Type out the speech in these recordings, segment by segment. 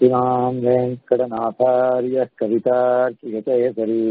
श्रीमान् वेङ्कटनाथार्यः कवितार्किकचयसरी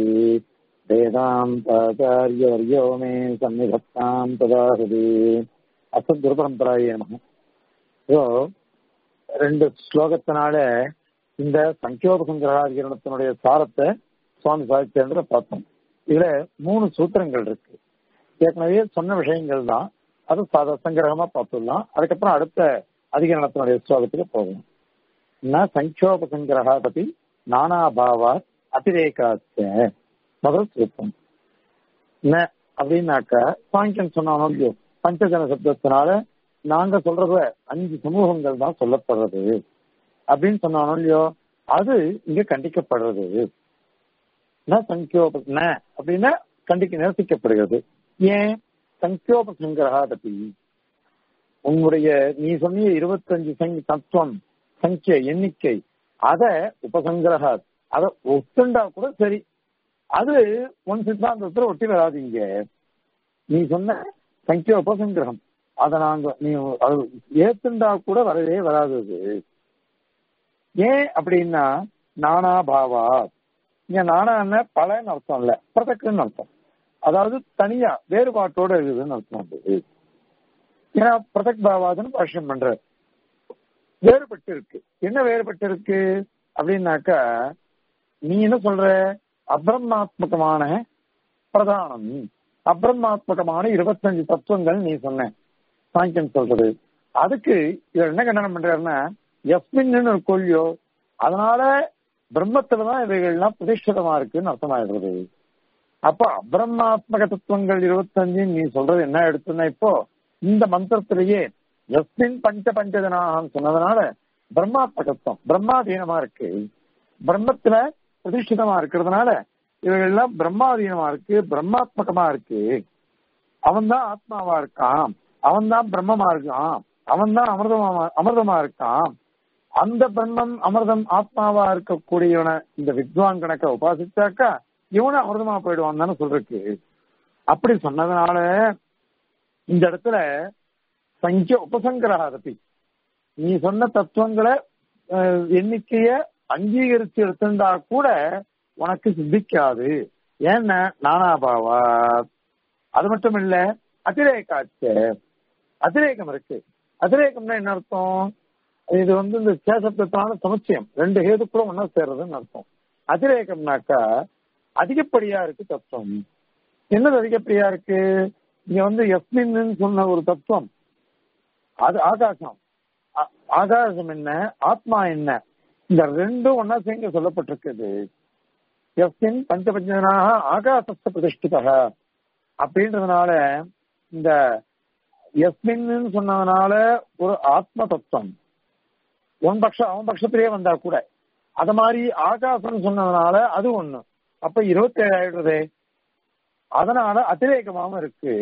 वेदान्ताचार्यवर्यो मे सन्निधत्ताम् तदा हृदि அசத் குருபரம்பராய நமக ஸோ ரெண்டு ஸ்லோகத்தினால இந்த சங்கியோபசங்கிரகாதிகரணத்தினுடைய சாரத்தை சுவாமி சாதிச்சேன்ற பார்த்தோம் இதுல மூணு சூத்திரங்கள் இருக்கு ஏற்கனவே சொன்ன விஷயங்கள் தான் அது சாத சங்கிரகமா பார்த்துடலாம் அதுக்கப்புறம் அடுத்த அதிகரணத்தினுடைய ஸ்லோகத்துக்கு போகணும் ந சங்கியோபசங்கிரகா பத்தி நானாபாவா அதிரேகாச்ச முதல் சூத்திரம் ந அப்படின்னாக்கா சாங்கியம் சொன்னானோ இல்லையோ பஞ்சஜன சப்தத்தினால நாங்க சொல்றத அஞ்சு சமூகங்கள் தான் சொல்லப்படுறது அப்படின்னு சொன்னானோ இல்லையோ அது இங்க கண்டிக்கப்படுறது சங்கியோப ந அப்படின்னா கண்டிக்க நிரசிக்கப்படுகிறது ஏன் சங்கியோபசங்கிரகா பத்தி உன்னுடைய நீ சொன்னிய இருபத்தஞ்சு சங்கி தத்துவம் சங்கிய எண்ணிக்கை அத உபசங்கிரக அத ஒத்துண்டா கூட சரி அது உன் சித்தாந்தத்துல ஒட்டி வராதிங்க நீ சொன்ன சங்கிய உபசங்கிரகம் அதை நாங்க நீ அது ஏத்துண்டா கூட வரவே வராது அது ஏன் அப்படின்னா நானா பாவா இங்க நானா பலன்னு அர்த்தம் இல்ல பிரதக்குன்னு அர்த்தம் அதாவது தனியா வேறுபாட்டோட இருக்குதுன்னு அர்த்தம் அது ஏன்னா பிரதக் பாவாதுன்னு பாஷ்யம் பண்ற வேறுபட்டு இருக்கு என்ன வேறுபட்டு இருக்கு அப்படின்னாக்கா நீ என்ன சொல்ற அபிரமாத்மகமான பிரதானம் அபிரமாத்மகமான இருபத்தஞ்சு தத்துவங்கள் நீ சொன்ன சாங்கியம் சொல்றது அதுக்கு இவர் என்ன கண்டனம் பண்றாருன்னா எஸ்மின்னு ஒரு கொல்லியோ அதனால பிரம்மத்துலதான் இவைகள்லாம் பிரதிஷ்டிதமா இருக்குன்னு அர்த்தமாயிடுறது அப்ப அபிரமாத்மக தத்துவங்கள் இருபத்தஞ்சு நீ சொல்றது என்ன எடுத்துன்னா இப்போ இந்த மந்திரத்திலேயே எஸ்மின் பஞ்ச பஞ்சஜனாகம் சொன்னதுனால பிரம்மாத்மகத்துவம் பிரம்மாதீனமா இருக்கு பிரம்மத்துல பிரதிஷ்டிதமா இருக்கிறதுனால இவைகள்லாம் பிரம்மாதீனமா இருக்கு பிரம்மாத்மகமா இருக்கு அவன் தான் ஆத்மாவா இருக்கான் அவன் தான் பிரம்மமா இருக்கான் அவன் தான் அமிர்தமா அமிர்தமா இருக்கான் அந்த பிரம்மம் அமிர்தம் ஆத்மாவா இருக்கக்கூடியவன இந்த வித்வான் கணக்க உபாசிச்சாக்கா இவனும் அமிர்தமா போயிடுவான் தானே சொல்றக்கு அப்படி சொன்னதுனால இந்த இடத்துல சங்கிய உபசங்கராதபி நீ சொன்ன தத்துவங்களை எண்ணிக்கைய அங்கீகரிச்சு எடுத்திருந்தா கூட உனக்கு சித்திக்காது ஏன்னா நானாபாவா அது மட்டும் இல்ல அதிரேகாச்ச அதிரேகம் இருக்கு அதிரேகம்னா என்ன அர்த்தம் இது வந்து இந்த சேசப்தத்தான சமுச்சயம் ரெண்டு ஹேதுக்குள்ள ஒன்னா சேர்றதுன்னு அர்த்தம் அதிரேகம்னாக்கா அதிகப்படியா இருக்கு தத்துவம் என்னது அதிகப்படியா இருக்கு இங்க வந்து எஸ்மின்னு சொன்ன ஒரு தத்துவம் அது ஆகாசம் ஆகாசம் என்ன ஆத்மா என்ன இந்த ரெண்டும் ஒன்னா சேர்ந்து சொல்லப்பட்டிருக்குது எஸ்மின் பஞ்சபஞ்சனாக ஆகாசஸ்த பிரதிஷ்டிதா அப்படின்றதுனால இந்த எஸ்மின்னு சொன்னதுனால ஒரு ஆத்ம தத்துவம் உன் பட்சம் அவன் பட்சத்திலேயே வந்தா கூட அத மாதிரி ஆகாசம் சொன்னதுனால அது ஒண்ணு அப்ப இருபத்தி ஏழு ஆயிடுறதே அதனால அதிரேகமாவும் இருக்கு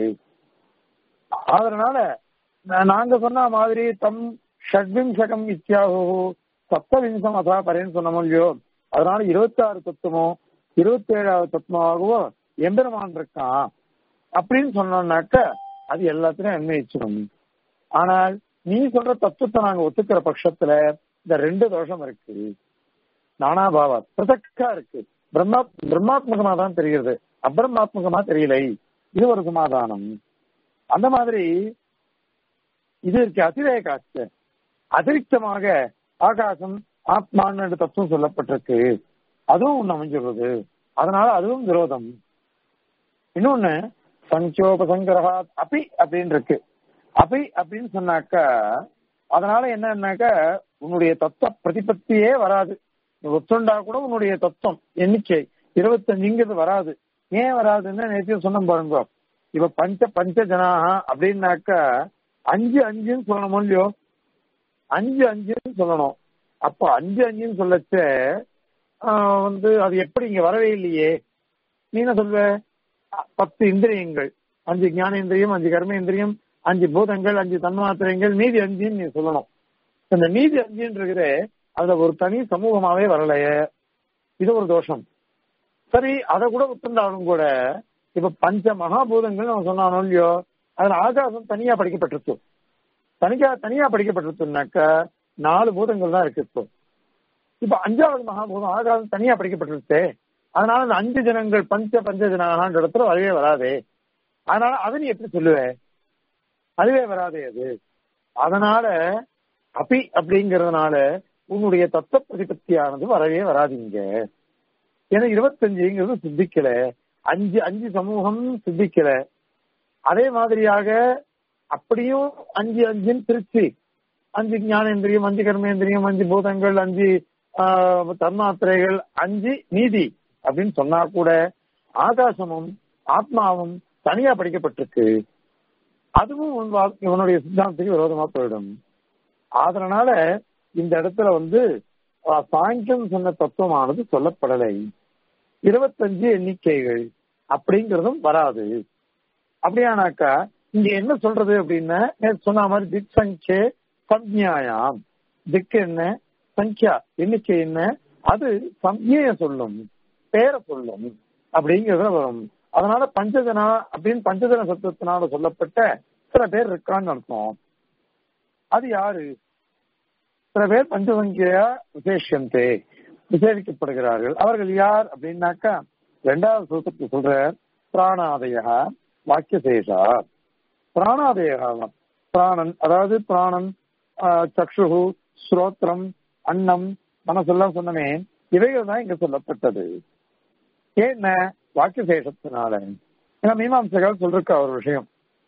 அதனால நாங்க சொன்ன மாதிரி தம் ஷட்விம்சகம் இத்தியாகோ சப்தவிம்சம் அதா பரேன்னு சொன்னோம் இல்லையோ அதனால இருபத்தி ஆறு தத்துவமோ இருபத்தி ஏழாவது தத்துவமாகவோ எம்பெருமான் இருக்கான் அப்படின்னு சொன்னோம்னாக்க அது எல்லாத்திலும் அன்வயிச்சிடும் ஆனால் நீ சொல்ற தத்துவத்தை நாங்க ஒத்துக்கிற பட்சத்துல இந்த ரெண்டு தோஷம் இருக்கு நானாபாவா பிரதக்கா இருக்கு பிரம்மா பிரம்மாத்மகமா தான் தெரிகிறது அபிரமாத்மகமா தெரியலை இது ஒரு சமாதானம் அந்த மாதிரி இது இருக்கு அதிரேகாச்சு அதிரிக்தமாக ஆகாசம் ஆத்மான்னு தத்துவம் சொல்லப்பட்டிருக்கு அதுவும் ஒண்ணு அமைஞ்சிடுறது அதனால அதுவும் விரோதம் இன்னொன்னு சங்கியோபசங்கிரகா அபி அப்படின்னு இருக்கு அபி அப்படின்னு சொன்னாக்கா அதனால என்னன்னாக்கா உன்னுடைய தத்துவ பிரதிபத்தியே வராது ஒத்துண்டா கூட உன்னுடைய தத்துவம் எண்ணிக்கை இருபத்தஞ்சுங்கிறது வராது ஏன் வராதுன்னு நேற்று சொன்ன பாருங்க இப்ப பஞ்ச பஞ்ச ஜனாக அப்படின்னாக்கா அஞ்சு அஞ்சுன்னு சொல்லணும் இல்லையோ அஞ்சு அஞ்சுன்னு சொல்லணும் அப்ப அஞ்சு அஞ்சுன்னு சொல்லச்ச வந்து அது எப்படி இங்க வரவே இல்லையே நீ என்ன சொல்வ பத்து இந்திரியங்கள் அஞ்சு ஞானேந்திரியம் அஞ்சு கர்மேந்திரியம் அஞ்சு பூதங்கள் அஞ்சு தன்மாத்திரங்கள் மீதி அஞ்சுன்னு நீ சொல்லணும் இந்த மீதி அஞ்சுன்னு இருக்கிற அதுல ஒரு தனி சமூகமாவே வரலையே இது ஒரு தோஷம் சரி அதை கூட ஒத்துண்டாலும் கூட இப்ப பஞ்ச மகாபூதங்கள் நம்ம சொன்னானோ இல்லையோ அதுல ஆகாசம் தனியா படிக்கப்பட்டிருக்கு தனியா தனியா படிக்கப்பட்டிருக்குனாக்கா நாலு பூதங்கள் தான் இருக்கு இப்போ இப்ப அஞ்சாவது மகாபூதம் ஆகாசம் தனியா படிக்கப்பட்டிருச்சே அதனால அந்த அஞ்சு ஜனங்கள் பஞ்ச பஞ்ச ஜனாகன்ற இடத்துல வரவே வராதே அதனால அதை நீ எப்படி சொல்லுவ அதுவே வராதே அது அதனால அபி அப்படிங்கறதுனால உன்னுடைய தத்துவ பிரதிபத்தியானது வரவே வராதீங்க ஏன்னா இருபத்தஞ்சுங்கிறது சித்திக்கல அஞ்சு அஞ்சு சமூகம் சித்திக்கல அதே மாதிரியாக அப்படியும் அஞ்சு அஞ்சுன்னு பிரிச்சு அஞ்சு ஞானேந்திரியம் அஞ்சு கர்மேந்திரியம் அஞ்சு பூதங்கள் அஞ்சு ஆஹ், தன்மாத்திரைகள் அஞ்சு நீதி அப்படின்னு சொன்னா கூட ஆகாசமும் ஆத்மாவும் தனியா படிக்கப்பட்டிருக்கு அதுவும் உன் வா- இவனுடைய சித்தாந்தத்துக்கு விரோதமா போயிடும் அதனால இந்த இடத்துல வந்து ஆஹ், சாங்கியம் சொன்ன தத்துவமானது சொல்லப்படலை இருபத்தஞ்சு எண்ணிக்கைகள் அப்படிங்கறதும் வராது அப்படியானாக்கா இங்க என்ன சொல்றது அப்படின்னா நேத்து சொன்ன மாதிரி திக் சங்கே சம்ஞாயாம் திக் என்ன சங்கியா எண்ணிக்கை என்ன அது சம்ஞைய சொல்லும் பேரை சொல்லும் அப்படிங்கறத வரும் அதனால பஞ்சஜனா அப்படின்னு பஞ்சஜன சத்தத்தினால சொல்லப்பட்ட சில பேர் இருக்கான்னு அர்த்தம் அது யாரு சில பேர் பஞ்சசங்கியா விசேஷந்தே விசேஷிக்கப்படுகிறார்கள் அவர்கள் யார் அப்படின்னாக்கா இரண்டாவது சூத்திரத்தில் சொல்ற பிராணாதயா வாக்கியசேஷா பிராணாதயா பிராணன் அதாவது பிராணன் ஆஹ், சக்ஷுகு ஸ்ரோத்ரம் அன்னம் மனசெல்லாம் சொன்னமே இவைகள் தான் இங்க சொல்லப்பட்டது ஏன்ன வாக்கியசேஷத்தினால ஏன்னா மீமாம்சகால் சொல்றக்க ஒரு விஷயம்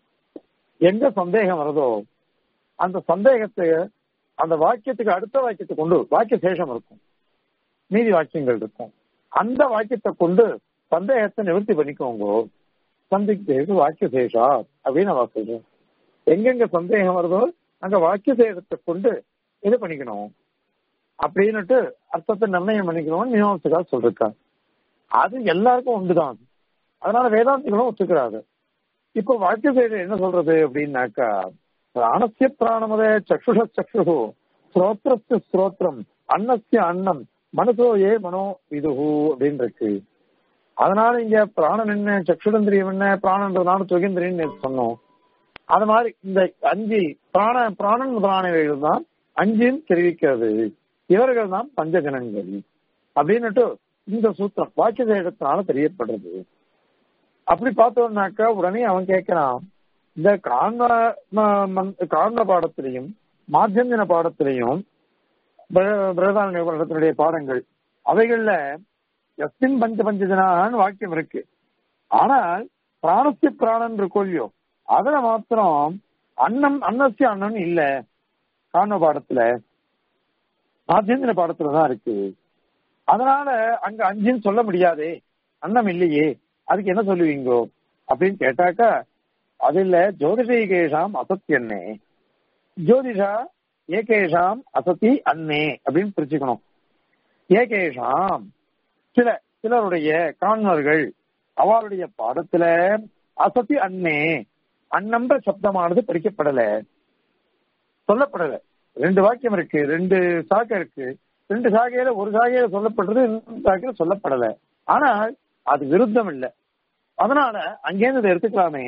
எங்க சந்தேகம் வருதோ அந்த சந்தேகத்தை அந்த வாக்கியத்துக்கு அடுத்த வாக்கியத்தை கொண்டு வாக்கிய சேஷம் இருக்கும் மீதி வாக்கியங்கள் இருக்கும் அந்த வாக்கியத்தை கொண்டு சந்தேகத்தை நிவர்த்தி பண்ணிக்கோங்க சந்திக்கிறது வாக்கிய சேஷா அப்படின்னு அவ சொல்றோம் எங்கெங்க சந்தேகம் வருதோ அங்க வாக்கிய சேஷத்தை கொண்டு இது பண்ணிக்கணும் அப்படின்னுட்டு அர்த்தத்தை நிர்ணயம் பண்ணிக்கணும்னு மீமாம்சகா சொல்லிருக்கா அது எல்லாருக்கும் உண்டுதான் அதனால வேதாந்திகளும் ஒத்துக்கிறாரு இப்போ வாக்கிய சேஷம் என்ன சொல்றது அப்படின்னாக்கா பிராணசிய பிராணமுத சக்ஷுஷ சக்ஷு ஸ்ரோத்திரஸ்ய ஸ்ரோத்திரம் அன்னஸ்ய அன்னம் மனசோ ஏ மனோ விதுஹு அப்படின்னு இருக்கு அதனால இங்க பிராணன் என்ன சக்ஷுடந்திரியம் என்ன பிராணன்றதுனால துகேந்திரியன்னு சொன்னோம் அது மாதிரி இந்த அஞ்சு பிராண பிராணன் முதலானவைகள் தான் அஞ்சுன்னு தெரிவிக்கிறது இவர்கள் தான் பஞ்சகணங்கள் அப்படின்னுட்டு இந்த சூத்திரம் வாக்கிய சேடத்தினால தெரியப்படுறது அப்படி பார்த்தோம்னாக்கா உடனே அவன் கேட்கிறான் இந்த காரண ம- மந்- காரண பாடத்திலையும் மாத்தியந்தின பாடத்திலையும் பிர- பிரதான பாடத்தினுடைய பாடங்கள் அவைகள்ல எஸ்மின் பஞ்ச பஞ்சஜனான்னு வாக்கியம் இருக்கு ஆனால் பிராணஸ்ய பிராணன் இருக்கோ இல்லையோ அதுல மாத்திரம் அன்னம் அன்னஸ்ய அன்னம் இல்ல காரண பாடத்துல மாத்தியந்திர பாடத்துல தான் இருக்கு அதனால அங்க அஞ்சுன்னு சொல்ல முடியாதே அன்னம் இல்லையே அதுக்கு என்ன சொல்லுவீங்கோ அப்படின்னு கேட்டாக்கா அது இல்ல ஜோதிஷேகேஷாம் அசத்தியன்னே ஜோதிஷா ஏகேஷாம் அசதி அன்னே அப்படின்னு பிரிச்சுக்கணும் ஏகேஷாம் சில சிலருடைய காண்பர்கள் அவருடைய பாடத்துல அசதி அன்னே அன்னன்ற சப்தமானது படிக்கப்படல சொல்லப்படல ரெண்டு வாக்கியம் இருக்கு ரெண்டு சாக்கை இருக்கு ரெண்டு சாகையில ஒரு சாகையில சொல்லப்படுறது இன்னொரு சாகையில சொல்லப்படல ஆனால் அது விருத்தம் இல்லை அதனால அங்கேருந்து இதை எடுத்துக்கலாமே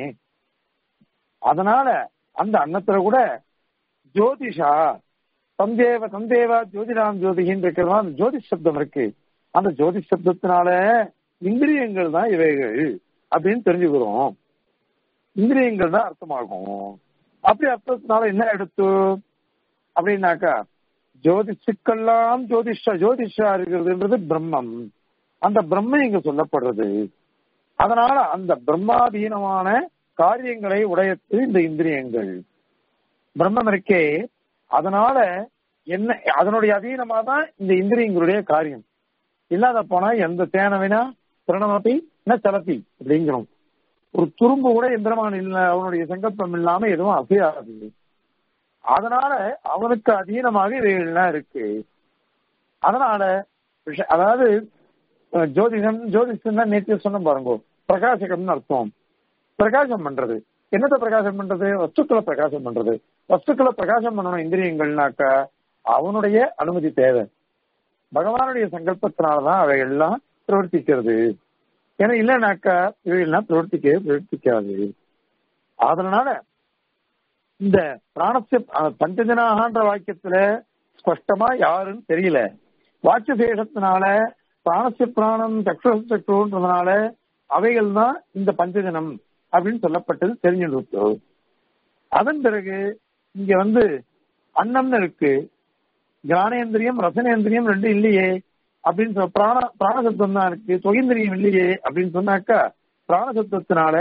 அதனால அந்த அன்னத்துல கூட ஜோதிஷா தந்தேவ தந்தேவா ஜோதிராம் ஜோதிகின்னு இருக்கிறதா அந்த ஜோதிஷ் சப்தம் இருக்கு அந்த ஜோதிஷ் சப்தத்தினால இந்திரியங்கள் தான் இவைகள் அப்படின்னு தெரிஞ்சுக்கிறோம் இந்திரியங்கள் தான் அர்த்தமாகும் அப்படி அர்த்தத்தினால என்ன எடுத்து அப்படின்னாக்கா ஜோதிஷுக்கெல்லாம் ஜோதிஷா ஜோதிஷா இருக்கிறதுன்றது பிரம்மம் அந்த பிரம்மம் இங்க சொல்லப்படுறது அதனால அந்த பிரம்மாதீனமான காரியங்களை உடையது இந்த இந்திரியங்கள் பிரம்மம் இருக்கே அதனால என்ன அதனுடைய அதீனமா தான் இந்த இந்திரியங்களுடைய காரியம் இல்லாத போனா எந்த தேனவினா பிரணமபி என்ன சலத்தி அப்படிங்கிறோம் ஒரு துரும்பு கூட எந்திரமான இல்ல அவனுடைய சங்கல்பம் இல்லாம எதுவும் அசையாது அதனால அவனுக்கு அதீனமாக இவைகள்லாம் இருக்கு அதனால விஷ- அதாவது அஹ், ஜோதிடம் ஜோதிஷம் தான் நேற்று சொன்ன பாருங்க பிரகாசகம்னு அர்த்தம் பிரகாசம் பண்றது என்னத்தை பிரகாசம் பண்றது வஸ்துக்களை பிரகாசம் பண்றது வஸ்துக்களை பிரகாசம் பண்ணணும் இந்திரியங்கள்னாக்கா அவனுடைய அனுமதி தேவை பகவானுடைய சங்கல்பத்தினாலதான் அவைகள்லாம் பிரவர்த்திக்கிறது ஏன்னா இல்லைனாக்கா இவைகள்லாம் பிரவர்த்திக்கவே பிரவர்த்திக்காது அதனால இந்த பிராணஸ்ய அஹ், பஞ்சஜனாகன்ற வாக்கியத்துல ஸ்பஷ்டமா யாருன்னு தெரியல வாக்கியசேஷத்தினால பிராணசிய பிராணம் சக்ஷு சக்ஷுன்றதுனால அவைகள் தான் இந்த பஞ்சஜனம் அப்படின்னு சொல்லப்பட்டது தெரிஞ்சுட்டு அதன் பிறகு இங்க வந்து அன்னம்னு இருக்கு ஞானேந்திரியம் ரசனேந்திரியம் ரெண்டு இல்லையே அப்படின்னு சொல்ல பிராண பிராணசத்துவம் தான் இருக்கு தொகிந்திரியம் இல்லையே அப்படின்னு சொன்னாக்கா பிராணசத்துவத்தினால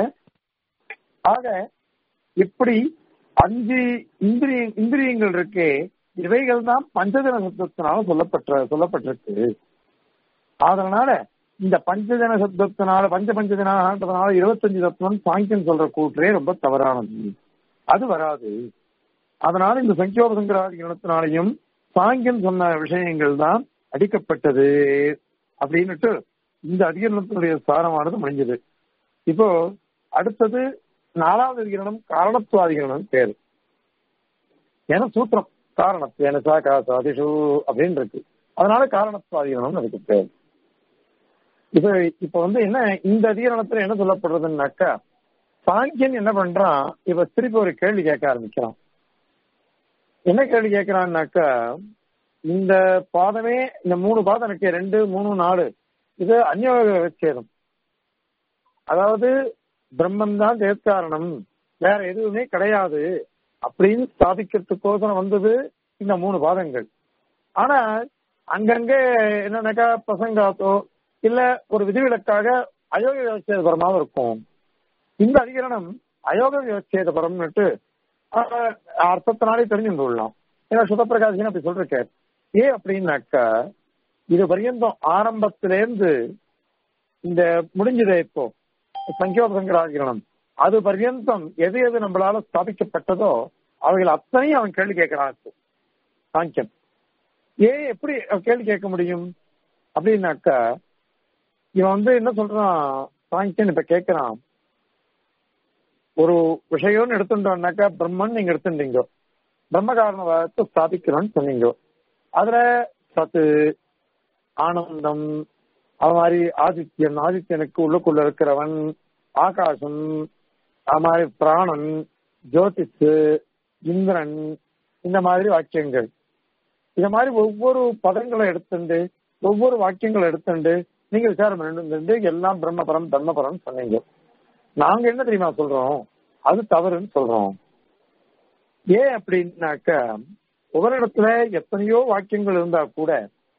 ஆக இப்படி அஞ்சு இந்திரிய இந்திரியங்கள் இருக்கே இவைகள் தான் பஞ்சஜன சப்தத்தினால சொல்லப்பட்ட சொல்லப்பட்டிருக்கு அதனால இந்த பஞ்சஜன சப்தத்தினால பஞ்ச பஞ்சஜனான்றதுனால இருபத்தஞ்சு தத்துவம் சாங்கியம் சொல்ற கூற்றே ரொம்ப தவறானது அது வராது அதனால இந்த சங்கியோபசங்கராதிகரணத்தினாலையும் சாங்கியம் சொன்ன விஷயங்கள் தான் அடிக்கப்பட்டது அப்படின்னுட்டு இந்த அதிகரணத்தினுடைய சாரமானது முடிஞ்சது இப்போ அடுத்தது நாலாவது அதிகரணம் காரணத்துவாதிகரணம் பேரு ஏன்னா சூத்திரம் காரணத்துவேன சாகா சாதிஷு அப்படின்னு இருக்கு அதனால காரணத்துவாதிகரணம் அதுக்கு பேர் இப்ப இப்ப வந்து என்ன இந்த அதிகரணத்துல என்ன சொல்லப்படுறதுன்னாக்கா சாங்கியன் என்ன பண்றான் இப்ப திருப்பி ஒரு கேள்வி கேட்க ஆரம்பிக்கிறான் என்ன கேள்வி கேட்கிறான்னாக்கா இந்த பாதமே இந்த மூணு பாதம் இருக்கு ரெண்டு மூணு நாலு இது அந்யோக விச்சேதம் அதாவது பிரம்மன் தான் ஜெயத்காரணம் வேற எதுவுமே கிடையாது அப்படின்னு ஸ்தாபிக்கிறதுக்கோசரம் வந்தது இந்த மூணு பாதங்கள் ஆனா அங்கங்க என்னன்னாக்கா பசங்காத்தோ இல்ல ஒரு விதிவிலக்காக அயோக விவச்சேத பரமாவும் இருக்கும் இந்த அதிகரணம் அயோக விவச்சேத பரம்னுட்டு அர்த்தத்தினாலே தெரிஞ்சு கொள்ளலாம் ஏன்னா சுதப்பிரகாசின்னு அப்படி சொல்றேன் ஏன் அப்படின்னாக்கா இது பரியந்தம் ஆரம்பத்திலேருந்து இந்த முடிஞ்சதே இப்போ சங்கியோபசங்கராகிரணம் அது பர்யந்தம் எது எது நம்மளால ஸ்தாபிக்கப்பட்டதோ அவைகள் அத்தனையும் அவன் கேள்வி கேட்கிறான் சாங்கியம் ஏன் எப்படி கேள்வி கேட்க முடியும் அப்படின்னாக்கா இவன் வந்து என்ன சொல்றான் சாங்கியன் இப்ப கேட்கிறான் ஒரு விஷயம்னு எடுத்துட்டோம்னாக்கா பிரம்மன் நீங்க எடுத்துட்டீங்க பிரம்ம காரணத்தை ஸ்தாபிக்கிறோம்னு சொன்னீங்க அதுல சத்து ஆனந்தம் அது மாதிரி ஆதித்யன் ஆதித்யனுக்கு உள்ளுக்குள்ள இருக்கிறவன் ஆகாசம் அது மாதிரி பிராணன் ஜோதிஷு இந்திரன் இந்த மாதிரி வாக்கியங்கள் இந்த மாதிரி ஒவ்வொரு பதங்களை எடுத்துண்டு ஒவ்வொரு வாக்கியங்களை எடுத்துண்டு நீங்க விசாரம் பண்ணிட்டு எல்லாம் பிரம்மபரம் தர்மபரம் சொன்னீங்க நாங்க என்ன தெரியுமா சொல்றோம் அது தவறுன்னு சொல்றோம் ஏன் அப்படின்னாக்க ஒவ்வொரு இடத்துல எத்தனையோ வாக்கியங்கள் இருந்தா கூட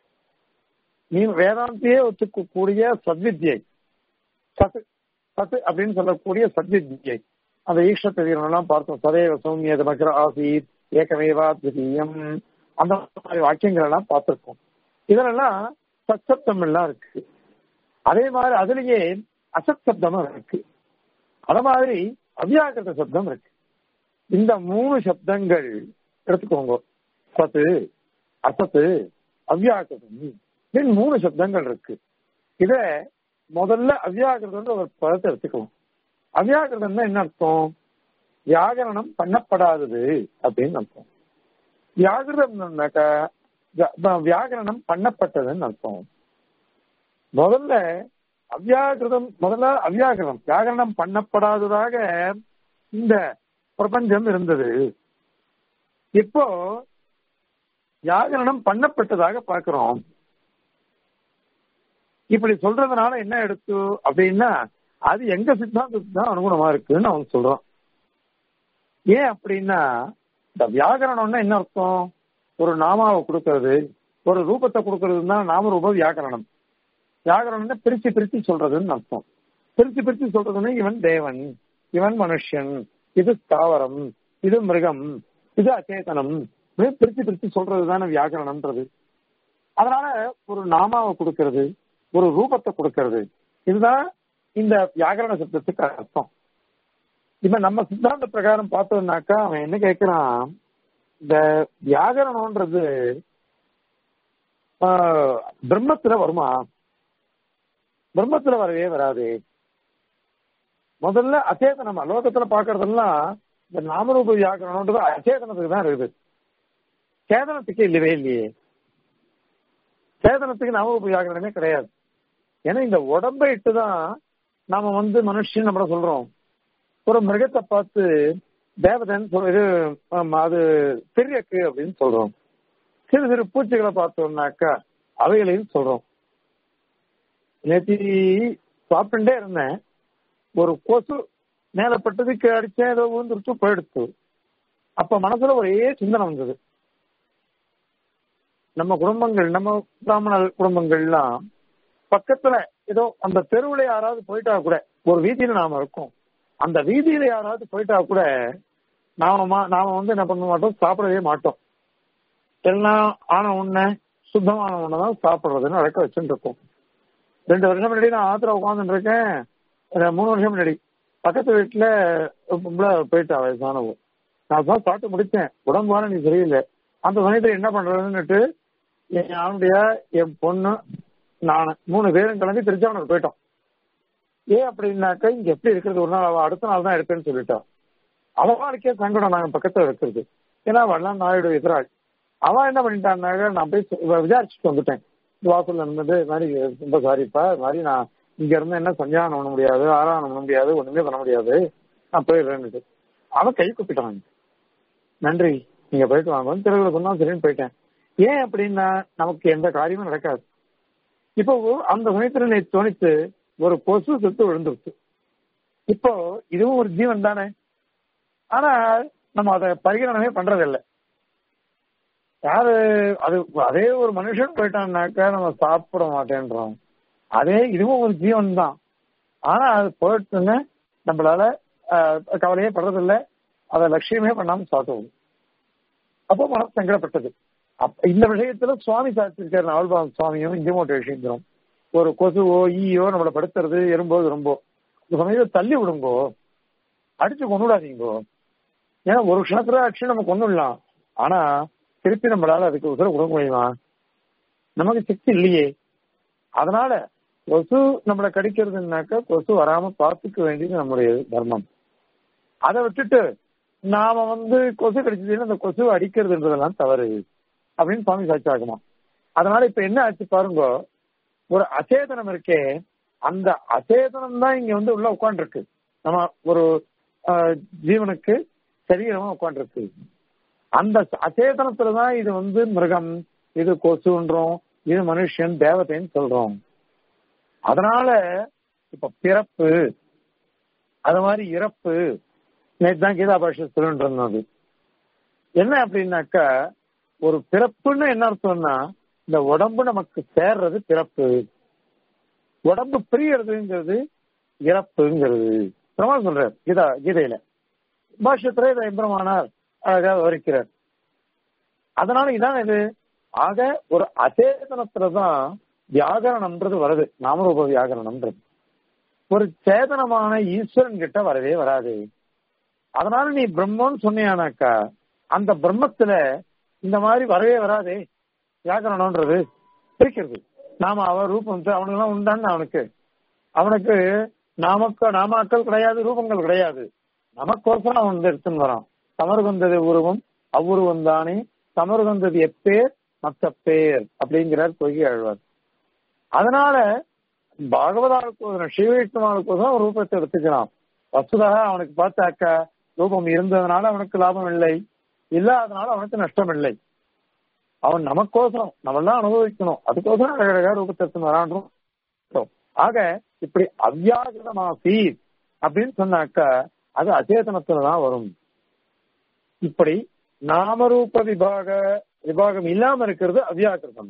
நீ வேதாந்தியே ஒத்துக்கக்கூடிய சத்வித்யை சத்து சத்து அப்படின்னு சொல்லக்கூடிய சத்வித்யை அந்த ஈஸ்வரத்தெல்லாம் பார்த்தோம் சதேவ சௌமியத மகர ஆசீத் ஏகமேவா திதீயம் அந்த மாதிரி வாக்கியங்கள் எல்லாம் பார்த்திருக்கோம் இதெல்லாம் சச்சப்தம் எல்லாம் இருக்கு அதே மாதிரி அதுலயே அசத் சப்தமும் இருக்கு அத மாதிரி அவ்யாகிருத சப்தம் இருக்கு இந்த மூணு சப்தங்கள் எடுத்துக்கோங்க சத்து அசத்து அவ்யாகிருதம் மூணு சப்தங்கள் இருக்கு இத முதல்ல அவ்யாகிருதம் ஒரு பதத்தை எடுத்துக்கலாம் அவ்யாகிருதம் என்ன அர்த்தம் வியாகரணம் பண்ணப்படாதது அப்படின்னு அர்த்தம் வியாகிருதம்னாக்கா வியாகரணம் பண்ணப்பட்டதுன்னு அர்த்தம் முதல்ல அவ்யாகிருதம் முதல்ல அவ்யாகிருதம் வியாகரணம் பண்ணப்படாததாக இந்த பிரபஞ்சம் இருந்தது இப்போ வியாகரணம் பண்ணப்பட்டதாக பார்க்கிறோம் இப்படி சொல்றதுனால என்ன எடுத்து அப்படின்னா அது எங்க சித்தாந்தத்துக்கு தான் அனுகுணமா இருக்குன்னு அவன் சொல்றான் ஏன் அப்படின்னா இந்த வியாகரணம்னா என்ன அர்த்தம் ஒரு நாமாவை கொடுக்கறது ஒரு ரூபத்தை கொடுக்கறதுன்னா நாமரூப வியாகரணம் வியாகரணம்னா பிரிச்சு பிரிச்சு சொல்றதுன்னு அர்த்தம் பிரிச்சு பிரிச்சு சொல்றதுன்னா இவன் தேவன் இவன் மனுஷன் இது ஸ்தாவரம் இது மிருகம் இது அச்சேதனம் பிரிச்சு பிரிச்சு சொல்றது தானே வியாகரணம்ன்றது அதனால ஒரு நாமாவை கொடுக்கறது ஒரு ரூபத்தை கொடுக்கறது இதுதான் இந்த வியாகரண சப்தத்துக்கு அர்த்தம் இப்ப நம்ம சித்தாந்த பிரகாரம் பார்த்தோம்னாக்கா அவன் என்ன கேட்கிறான் இந்த வியாகரணம்ன்றது பிரம்மத்துல வருமா பிரம்மத்துல வரவே வராது முதல்ல அச்சேதனம் லோகத்துல பாக்குறதெல்லாம் இந்த நாமரூப வியாக்கரணம்ன்றது அச்சேதனத்துக்கு தான் இருக்குது சேதனத்துக்கு இல்லவே இல்லையே சேதனத்துக்கு நாமரூப வியாக்கரணமே கிடையாது ஏன்னா இந்த உடம்பை இட்டுதான் நாம வந்து மனுஷன் நம்மள சொல்றோம் ஒரு மிருகத்தை பார்த்து தேவதன் இது அது பெரியக்கு அப்படின்னு சொல்றோம் சிறு சிறு பூச்சிகளை பார்த்தோம்னாக்கா அவைகளையும் சொல்றோம் நேத்தி சாப்பிட்டுட்டே இருந்தேன் ஒரு கொசு மேலப்பட்டதுக்கு அடிச்சேன் ஏதோ விழுந்துருச்சு போயிடுச்சு அப்ப மனசுல ஒரே சிந்தனை வந்தது நம்ம குடும்பங்கள் நம்ம பிராமண குடும்பங்கள்லாம் பக்கத்துல ஏதோ அந்த தெருவுல யாராவது போயிட்டா கூட ஒரு வீதியில நாம இருக்கோம் அந்த வீதியில யாராவது போயிட்டா கூட நாம நாம வந்து என்ன பண்ண மாட்டோம் சாப்பிடவே மாட்டோம் எல்லாம் ஆன உடனே சுத்தமான உணவை தான் சாப்பிடுறதுன்னு அடக்க வச்சுட்டு இருக்கோம் ரெண்டு வருஷம் முன்னாடி நான் ஆத்திர உட்காந்துட்டு இருக்கேன் மூணு வருஷம் முன்னாடி பக்கத்து வீட்டுல பொம்பளை போயிட்டா வயசானவங்க நான் தான் சாப்பிட்டு முடிச்சேன் உடம்பான நீ சரியில்லை அந்த சமயத்துல என்ன பண்றதுன்னுட்டு என் அவனுடைய என் பொண்ணு நான் மூணு பேரும் கிளம்பி திருச்சாவனுக்கு போயிட்டோம் ஏன் அப்படின்னாக்கா இங்க எப்படி இருக்கிறது ஒரு நாள் அவ அடுத்த நாள் தான் எடுப்பேன்னு சொல்லிட்டான் அவளுக்கே சங்கடம் நாங்க பக்கத்துல இருக்கிறது ஏன்னா அவெல்லாம் நாயுடு எதிராள் அவன் என்ன பண்ணிட்டான்னாக்க நான் போய் விசாரிச்சுட்டு வந்துட்டேன் வாசல்ல இருந்தது இது மாதிரி ரொம்ப சாரிப்பா இது மாதிரி நான் இங்க இருந்து என்ன சஞ்சானம் பண்ண முடியாது ஆராதனம் பண்ண முடியாது ஒண்ணுமே பண்ண முடியாது நான் போயிடுறேன்னுட்டு அவன் கை குப்பிட்டான் நன்றி நீங்க போயிட்டு வாங்க திருவிழா சொன்னா சரின்னு போயிட்டேன் ஏன் அப்படின்னா நமக்கு எந்த காரியமும் நடக்காது இப்போ அந்த சமயத்துல நீ தோணித்து ஒரு கொசு செத்து விழுந்துருச்சு இப்போ இதுவும் ஒரு ஜீவன் தானே ஆனா நம்ம அதை பரிகரணமே பண்றதில்லை யாரு அது அதே ஒரு மனுஷன் போயிட்டான்னாக்கா நம்ம சாப்பிட மாட்டேன்றோம் அதே இதுவும் ஒரு ஜீவன் தான் ஆனா அது போயிட்டுன்னு நம்மளால கவலையே படுறதில்லை அதை லட்சியமே பண்ணாம சாப்பிடுவோம் அப்போ மனசு சங்கடப்பட்டது அப்ப இந்த விஷயத்துல சுவாமி சாட்சிருக்காரு நாவல்பாகம் சுவாமியும் இந்தியமோட்ட விஷயம் ஒரு கொசுவோ ஈயோ நம்மளை படுத்துறது எறும்போ விரும்போ இந்த சமயத்தை தள்ளி விடுங்கோ அடிச்சு கொண்டுடாதீங்கோ ஏன்னா ஒரு க்ஷணத்துல அடிச்சு நம்ம கொண்டுடலாம் ஆனா திருப்பி நம்மளால அதுக்கு உத்தரவு கொடுக்க முடியுமா நமக்கு சக்தி இல்லையே அதனால கொசு நம்மளை கடிக்கிறதுனாக்க கொசு வராம பார்த்துக்க வேண்டியது நம்முடைய தர்மம் அதை விட்டுட்டு நாம வந்து கொசு கடிச்சதுன்னு அந்த கொசு அடிக்கிறதுன்றதெல்லாம் தவறு அப்படின்னு சுவாமி சாட்சியாகுமா அதனால இப்ப என்ன ஆச்சு பாருங்க ஒரு அச்சேதனம் இருக்கே அந்த அச்சேதனம் தான் இங்க வந்து உள்ள உட்காந்துருக்கு நம்ம ஒரு ஜீவனுக்கு சரீரமா உட்காந்துருக்கு அந்த அச்சேதனத்துலதான் இது வந்து மிருகம் இது கொசுன்றோம் இது மனுஷன் தேவதைன்னு சொல்றோம் அதனால இப்ப பிறப்பு அது மாதிரி இறப்பு நேற்று தான் கீதா பாஷ சொல்லிட்டு இருந்தது என்ன அப்படின்னாக்கா ஒரு பிறப்புன்னு என்ன அர்த்தம்னா இந்த உடம்பு நமக்கு சேர்றது பிறப்பு உடம்பு பிரியறதுங்கிறது இறப்புங்கிறது பிரமா சொல்றார் கீதா கீதையில பாஷ்யத்துல இதை எம்பெருமானார் அழகாக விவரிக்கிறார் அதனால இதான் இது ஆக ஒரு அச்சேதனத்துலதான் வியாகரணம்ன்றது வருது நாமரூப வியாகரணம்ன்றது ஒரு சேதனமான ஈஸ்வரன் கிட்ட வரவே வராது அதனால நீ பிரம்மன்னு சொன்னியானாக்கா அந்த பிரம்மத்துல இந்த மாதிரி வரவே வராதே வியாகரணம்ன்றது பிரிக்கிறது நாம அவ ரூபம் அவனுக்கு எல்லாம் உண்டான்னு அவனுக்கு அவனுக்கு நாமக்க நாமாக்கள் கிடையாது ரூபங்கள் கிடையாது நமக்கோசரம் அவன் வந்து எடுத்துன்னு வரான் தமருகந்தது உருவம் அவ்வுருவம் தானே தமருகந்தது எப்பேர் மத்த பேர் அப்படிங்கிறார் பொய்கை ஆழ்வார் அதனால பாகவதாளுக்கோசரம் ஸ்ரீவைஷ்ணவாளுக்கோசரம் ரூபத்தை எடுத்துக்கிறான் வசுதாக அவனுக்கு பார்த்தாக்கா ரூபம் இருந்ததுனால அவனுக்கு லாபம் இல்லை இல்லாதனால அவனுக்கு நஷ்டம் இல்லை அவன் நமக்கோசரம் நம்மெல்லாம் அனுபவிக்கணும் அதுக்கோசரம் அழகழகா ரூபத்தை எடுத்து வரான்றோம் ஆக இப்படி அவ்யாகிருதமாசி அப்படின்னு சொன்னாக்கா அது அச்சேதனத்துலதான் வரும் இப்படி நாமரூப விபாக விபாகம் இல்லாம இருக்கிறது அவ்யாகிருதம்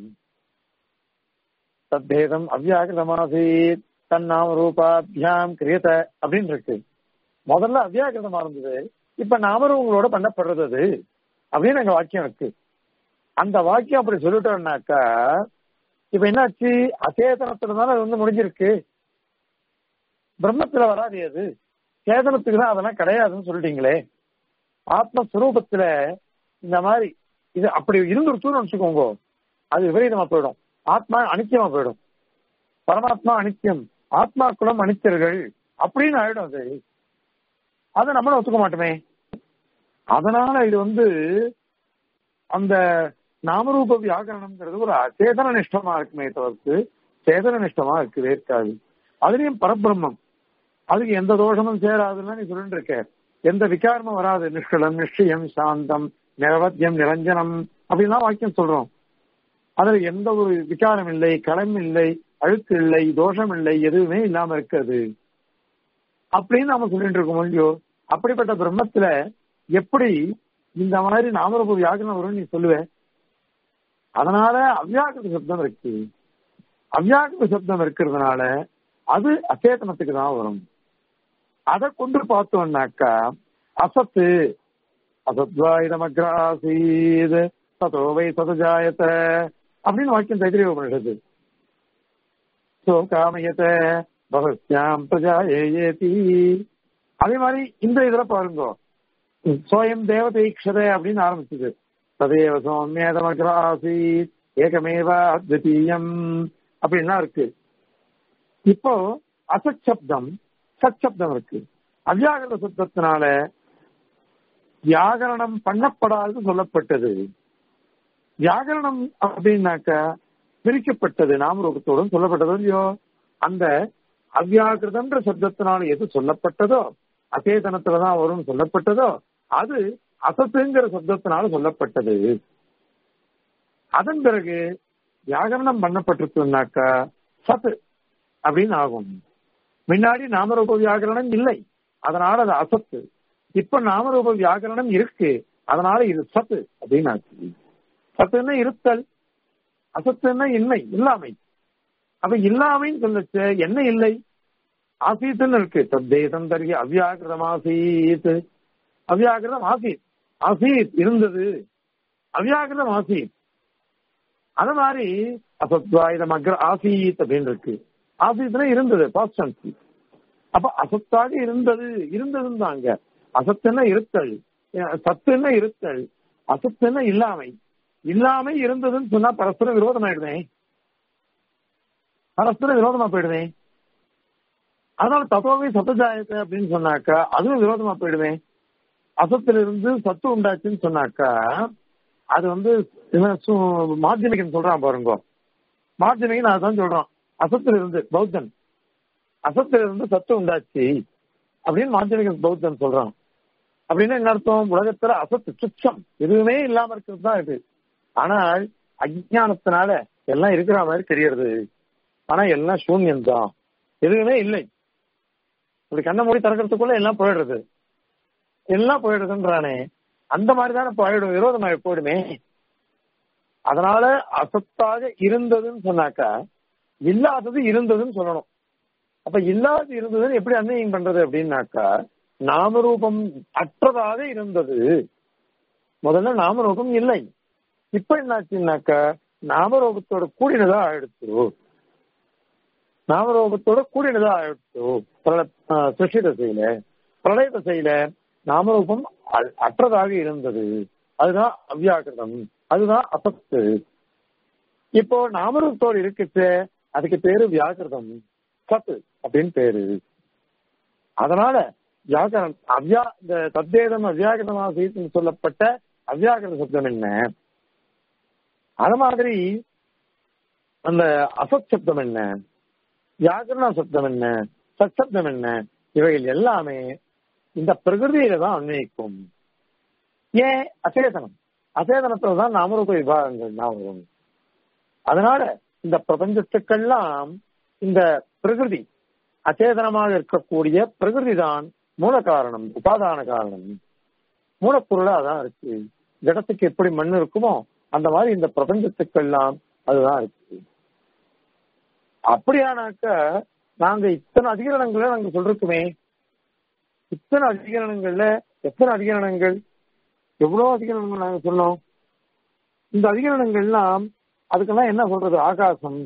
தத்தேதம் அவ்யாகிருதமாசி தன் நாம ரூபாபியாம் கிரியத அப்படின்னு இருக்கு முதல்ல அவ்யாகிருதமா இருந்தது இப்ப நாமரூபங்களோட பண்ணப்படுறது அது அப்படின்னு எங்க வாக்கியம் இருக்கு அந்த வாக்கியம் அப்படி சொல்லிட்டோம்னாக்கா இப்ப என்னாச்சு அச்சேதனத்துல தானே அது வந்து முடிஞ்சிருக்கு பிரம்மத்துல வராது அது சேதனத்துக்கு தான் அதெல்லாம் கிடையாதுன்னு சொல்லிட்டீங்களே ஆத்மஸ்வரூபத்துல இந்த மாதிரி இது அப்படி இருந்துருச்சுன்னு வச்சுக்கோங்க அது விபரீதமா போயிடும் ஆத்மா அனித்தியமா போயிடும் பரமாத்மா அனித்தியம் ஆத்மாக்குளம் அனித்தியர்கள் அப்படின்னு ஆயிடும் அது அதை நம்மளும் ஒத்துக்க மாட்டோமே அதனால இது வந்து அந்த நாமரூப வியாகரணம்ங்கிறது ஒரு சேதன நிஷ்டமா இருக்குமே தவிர்த்து சேதன நிஷ்டமா இருக்கவே இருக்காது அதுலயும் பரபிரம்மம் அதுக்கு எந்த தோஷமும் சேராதுன்னு நீ சொல்லிட்டு இருக்க எந்த விகாரமும் வராது நிஷ்கலம் நிச்சயம் சாந்தம் நிரவத்தியம் நிரஞ்சனம் அப்படின்லாம் வாக்கியம் சொல்றோம் அதுல எந்த ஒரு விகாரம் இல்லை களம் இல்லை அழுக்கு இல்லை தோஷம் இல்லை எதுவுமே இல்லாம இருக்கிறது அப்படின்னு நாம சொல்லிட்டு இருக்கோம் இல்லையோ அப்படிப்பட்ட பிரம்மத்துல எப்படி இந்த மாதிரி நாமரூப வியாகரணம் வரும்னு நீ சொல்லுவ அதனால அவ்யாகிருத சப்தம் இருக்கு அவ்யாகிருத சப்தம் இருக்கிறதுனால அது அச்சேதனத்துக்கு தான் வரும் அதை கொண்டு பார்த்தோம்னாக்கா அசத்து அசத்வாயுதமக்ராசீத் சதோ வை சதஜாயத அப்படின்னு வாக்கியம் தைத்திரிய உபனிஷத்து சோ காமயத பகஸ்யாம் பிரஜா ஏயேதி அதே மாதிரி இந்த இதுல பாருங்க சோயம் தேவதீக்ஷத அப்படின்னு ஆரம்பிச்சது ததேவ சௌமியதமக்ராசீத் ஏகமேவ அத்விதீயம் அப்படின்லாம் இருக்கு இப்போ அசச்சப்தம் சச்சப்தம் இருக்கு அவ்யாகரண சப்தத்தினால வியாகரணம் பண்ணப்படாது சொல்லப்பட்டது வியாகரணம் அப்படின்னாக்கா பிரிக்கப்பட்டது நாமரூபத்தோடும் சொல்லப்பட்டதோ இல்லையோ அந்த அவ்யாகிருதன்ற சப்தத்தினால எது சொல்லப்பட்டதோ அசேதனத்துலதான் வரும்னு சொல்லப்பட்டதோ அது அசத்துங்கிற சப்தத்தினால சொல்லப்பட்டது அதன் பிறகு வியாகரணம் பண்ணப்பட்டிருக்குனாக்கா சத்து அப்படின்னு ஆகும் முன்னாடி நாமரூப வியாகரணம் இல்லை அதனால அது அசத்து இப்ப நாமரூப வியாகரணம் இருக்கு அதனால இது சத்து அப்படின்னு ஆச்சு சத்துன்னா இருத்தல் அசத்துன்னா இன்மை இல்லாமை அப்ப இல்லாமைன்னு சொல்லச்சு என்ன இல்லை ஆசீத்துன்னு இருக்கு தத்தேதம் தருகி அவ்யாகிருதம் ஆசீத் அவ்யாகிருதம் ஆசீத் ஆசீத் இருந்தது அவ்யாகிருதம் ஆசீத் அது மாதிரி அசத்வாயுதம் அக்ர ஆசீத் அப்படின்னு இருக்கு ஆசீத்னா இருந்தது பாஸ்டன்ஸ் அப்ப அசத்தாக இருந்தது இருந்ததுன்னு தாங்க அசத்துன்னா இருத்தல் சத்துன்னா இருத்தல் அசத்துன்னா இல்லாமை இல்லாமை இருந்ததுன்னு சொன்னா பரஸ்பர விரோதம் ஆயிடுவேன் பரஸ்பர விரோதமா போயிடுவேன் அதனால தத்துவமே சத்தஜாயத்தை அப்படின்னு சொன்னாக்கா அதுவும் விரோதமா போயிடுவேன் அசத்திலிருந்து சத்து உண்டாச்சுன்னு சொன்னாக்கா அது வந்து மாத்தியமிகன் சொல்றான் பாருங்க மாத்தியமிகன் அதான் சொல்றான் அசத்துல இருந்து பௌத்தன் அசத்துல இருந்து சத்து உண்டாச்சு அப்படின்னு மாத்தியமிகன் பௌத்தன் சொல்றான் அப்படின்னு என்ன அர்த்தம் உலகத்துல அசத்து சுச்சம் எதுவுமே இல்லாம இருக்கிறது தான் இருக்கு ஆனால் அஜானத்தினால எல்லாம் இருக்கிற மாதிரி தெரியறது ஆனா எல்லாம் சூன்யம் தான் எதுவுமே இல்லை இப்படி கண்ணை மூடி திறக்கிறதுக்குள்ள எல்லாம் போயிடுறது எல்லாம் போயிடுறதுன்றானே அந்த மாதிரி தானே போயிடும் விரோதமாக போயிடுமே அதனால அசத்தாக இருந்ததுன்னு சொன்னாக்கா இல்லாதது இருந்ததுன்னு சொல்லணும் அப்ப இல்லாதது இருந்ததுன்னு எப்படி அன்னையம் பண்றது அப்படின்னாக்கா நாமரூபம் அற்றதாக இருந்தது முதல்ல நாமரூபம் இல்லை இப்ப என்னாச்சுன்னாக்கா நாமரூபத்தோட கூடினதா ஆயிடுச்சு நாமரூபத்தோட கூடினதா ஆயிடுச்சு சிருஷ்டி தசையில பிரளய தசையில நாமரூபம் அற்றதாக இருந்தது அதுதான் அவ்யாகிருதம் அதுதான் அசத்து இப்போ நாமரூபத்தோடு இருக்குச்சு அதுக்கு பேரு வியாகிருதம் சத்து அப்படின்னு பேரு அதனால வியாகரணம் அவ்யா இந்த தத்தேதம் அவ்யாகிருதமாக சொல்லப்பட்ட அவ்யாகிருத சப்தம் என்ன அது மாதிரி அந்த அசத் சப்தம் என்ன வியாகரண சப்தம் என்ன சச்சப்தம் என்ன இவைகள் எல்லாமே இந்த பிரகிருதியில தான் அன்வயிக்கும் ஏன் அச்சேதனம் அச்சேதனத்துல தான் நாமரூப விபாகங்கள் தான் வரும் அதனால இந்த பிரபஞ்சத்துக்கெல்லாம் இந்த பிரகிருதி அச்சேதனமாக இருக்கக்கூடிய பிரகிருதி தான் மூல காரணம் உபாதான காரணம் மூலப்பொருளா அதான் இருக்கு ஜடத்துக்கு எப்படி மண் இருக்குமோ அந்த மாதிரி இந்த பிரபஞ்சத்துக்கெல்லாம் அதுதான் இருக்கு அப்படியானாக்க நாங்க இத்தனை அதிகரணங்களை நாங்க சொல்றோமே இத்தனை அதிகரணங்கள்ல எத்தனை அதிகரணங்கள் எவ்வளவு அதிகரணங்கள் நாங்க சொன்னோம் இந்த அதிகரணங்கள்லாம் அதுக்கெல்லாம் என்ன சொல்றது ஆகாசம்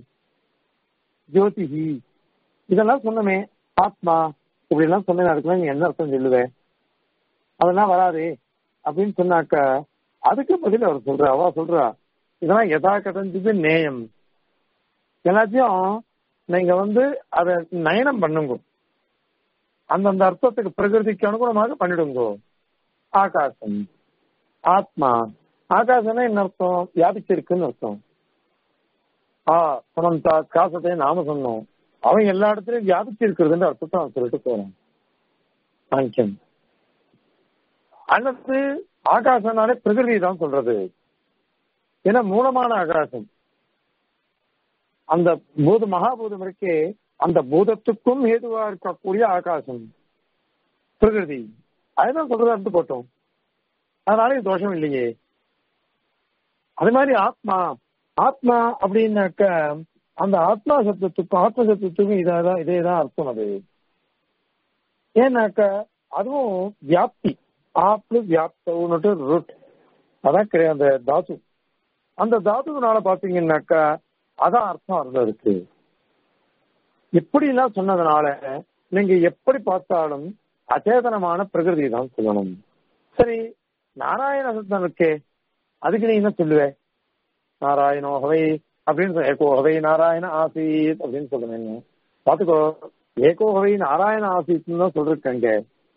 ஜோதிகி இதெல்லாம் சொன்னமே ஆத்மா இப்படி எல்லாம் சொன்னேன் அதுக்கெல்லாம் நீ என்ன அர்த்தம் சொல்லுவேன் அதெல்லாம் வராது அப்படின்னு சொன்னாக்கா அதுக்கு பதில் அவர் சொல்ற அவ சொல்றா இதெல்லாம் எதா கதஞ்சது நேயம் எல்லாத்தையும் நீங்க வந்து அதை நயனம் பண்ணுங்க அந்தந்த அர்த்தத்துக்கு பிரகிருதிக்கு அனுகுணமாக பண்ணிடுங்க ஆகாசம் ஆத்மா ஆகாசம்னா என்ன அர்த்தம் வியாபிச்சிருக்குன்னு அர்த்தம் ஆ சுனந்தா காசத்தை நாம சொன்னோம் அவன் எல்லா இடத்துலயும் வியாபிச்சிருக்கிறதுன்ற அர்த்தத்தை அவன் சொல்லிட்டு போறான் சாங்கியம் அல்லது ஆகாசம்னாலே பிரகிருதி தான் சொல்றது ஏன்னா மூலமான ஆகாசம் அந்த பூத மகாபூதம் இருக்கே அந்த பூதத்துக்கும் ஏதுவா இருக்கக்கூடிய ஆகாசம் பிரகிருதி அதுதான் சொல்றதா இருந்து போட்டோம் அதனால இது தோஷம் இல்லையே அது மாதிரி ஆத்மா ஆத்மா அப்படின்னாக்க அந்த ஆத்மா சப்தத்துக்கும் ஆத்ம சப்தத்துக்கும் இதான் இதே தான் அர்த்தம் அது ஏன்னாக்க அதுவும் வியாப்தி ஆப்ளு வியாப்தவுன்னுட்டு ரூட் அதான் கிடையாது அந்த தாத்து அந்த தாத்துனால பாத்தீங்கன்னாக்கா அதான் அர்த்தம் அதுல இருக்கு இப்படி எல்லாம் சொன்னதுனால நீங்க எப்படி பார்த்தாலும் அச்சேதனமான பிரகிருதி தான் சொல்லணும் சரி நாராயண சத்தம் இருக்கே அதுக்கு நீ என்ன சொல்லுவ நாராயணோகவை அப்படின்னு சொல்ல ஏகோகவை நாராயண ஆசீத் அப்படின்னு சொல்லுவேன் பாத்துக்கோ ஏகோகவை நாராயண ஆசீத்னு தான் சொல்லிருக்கேங்க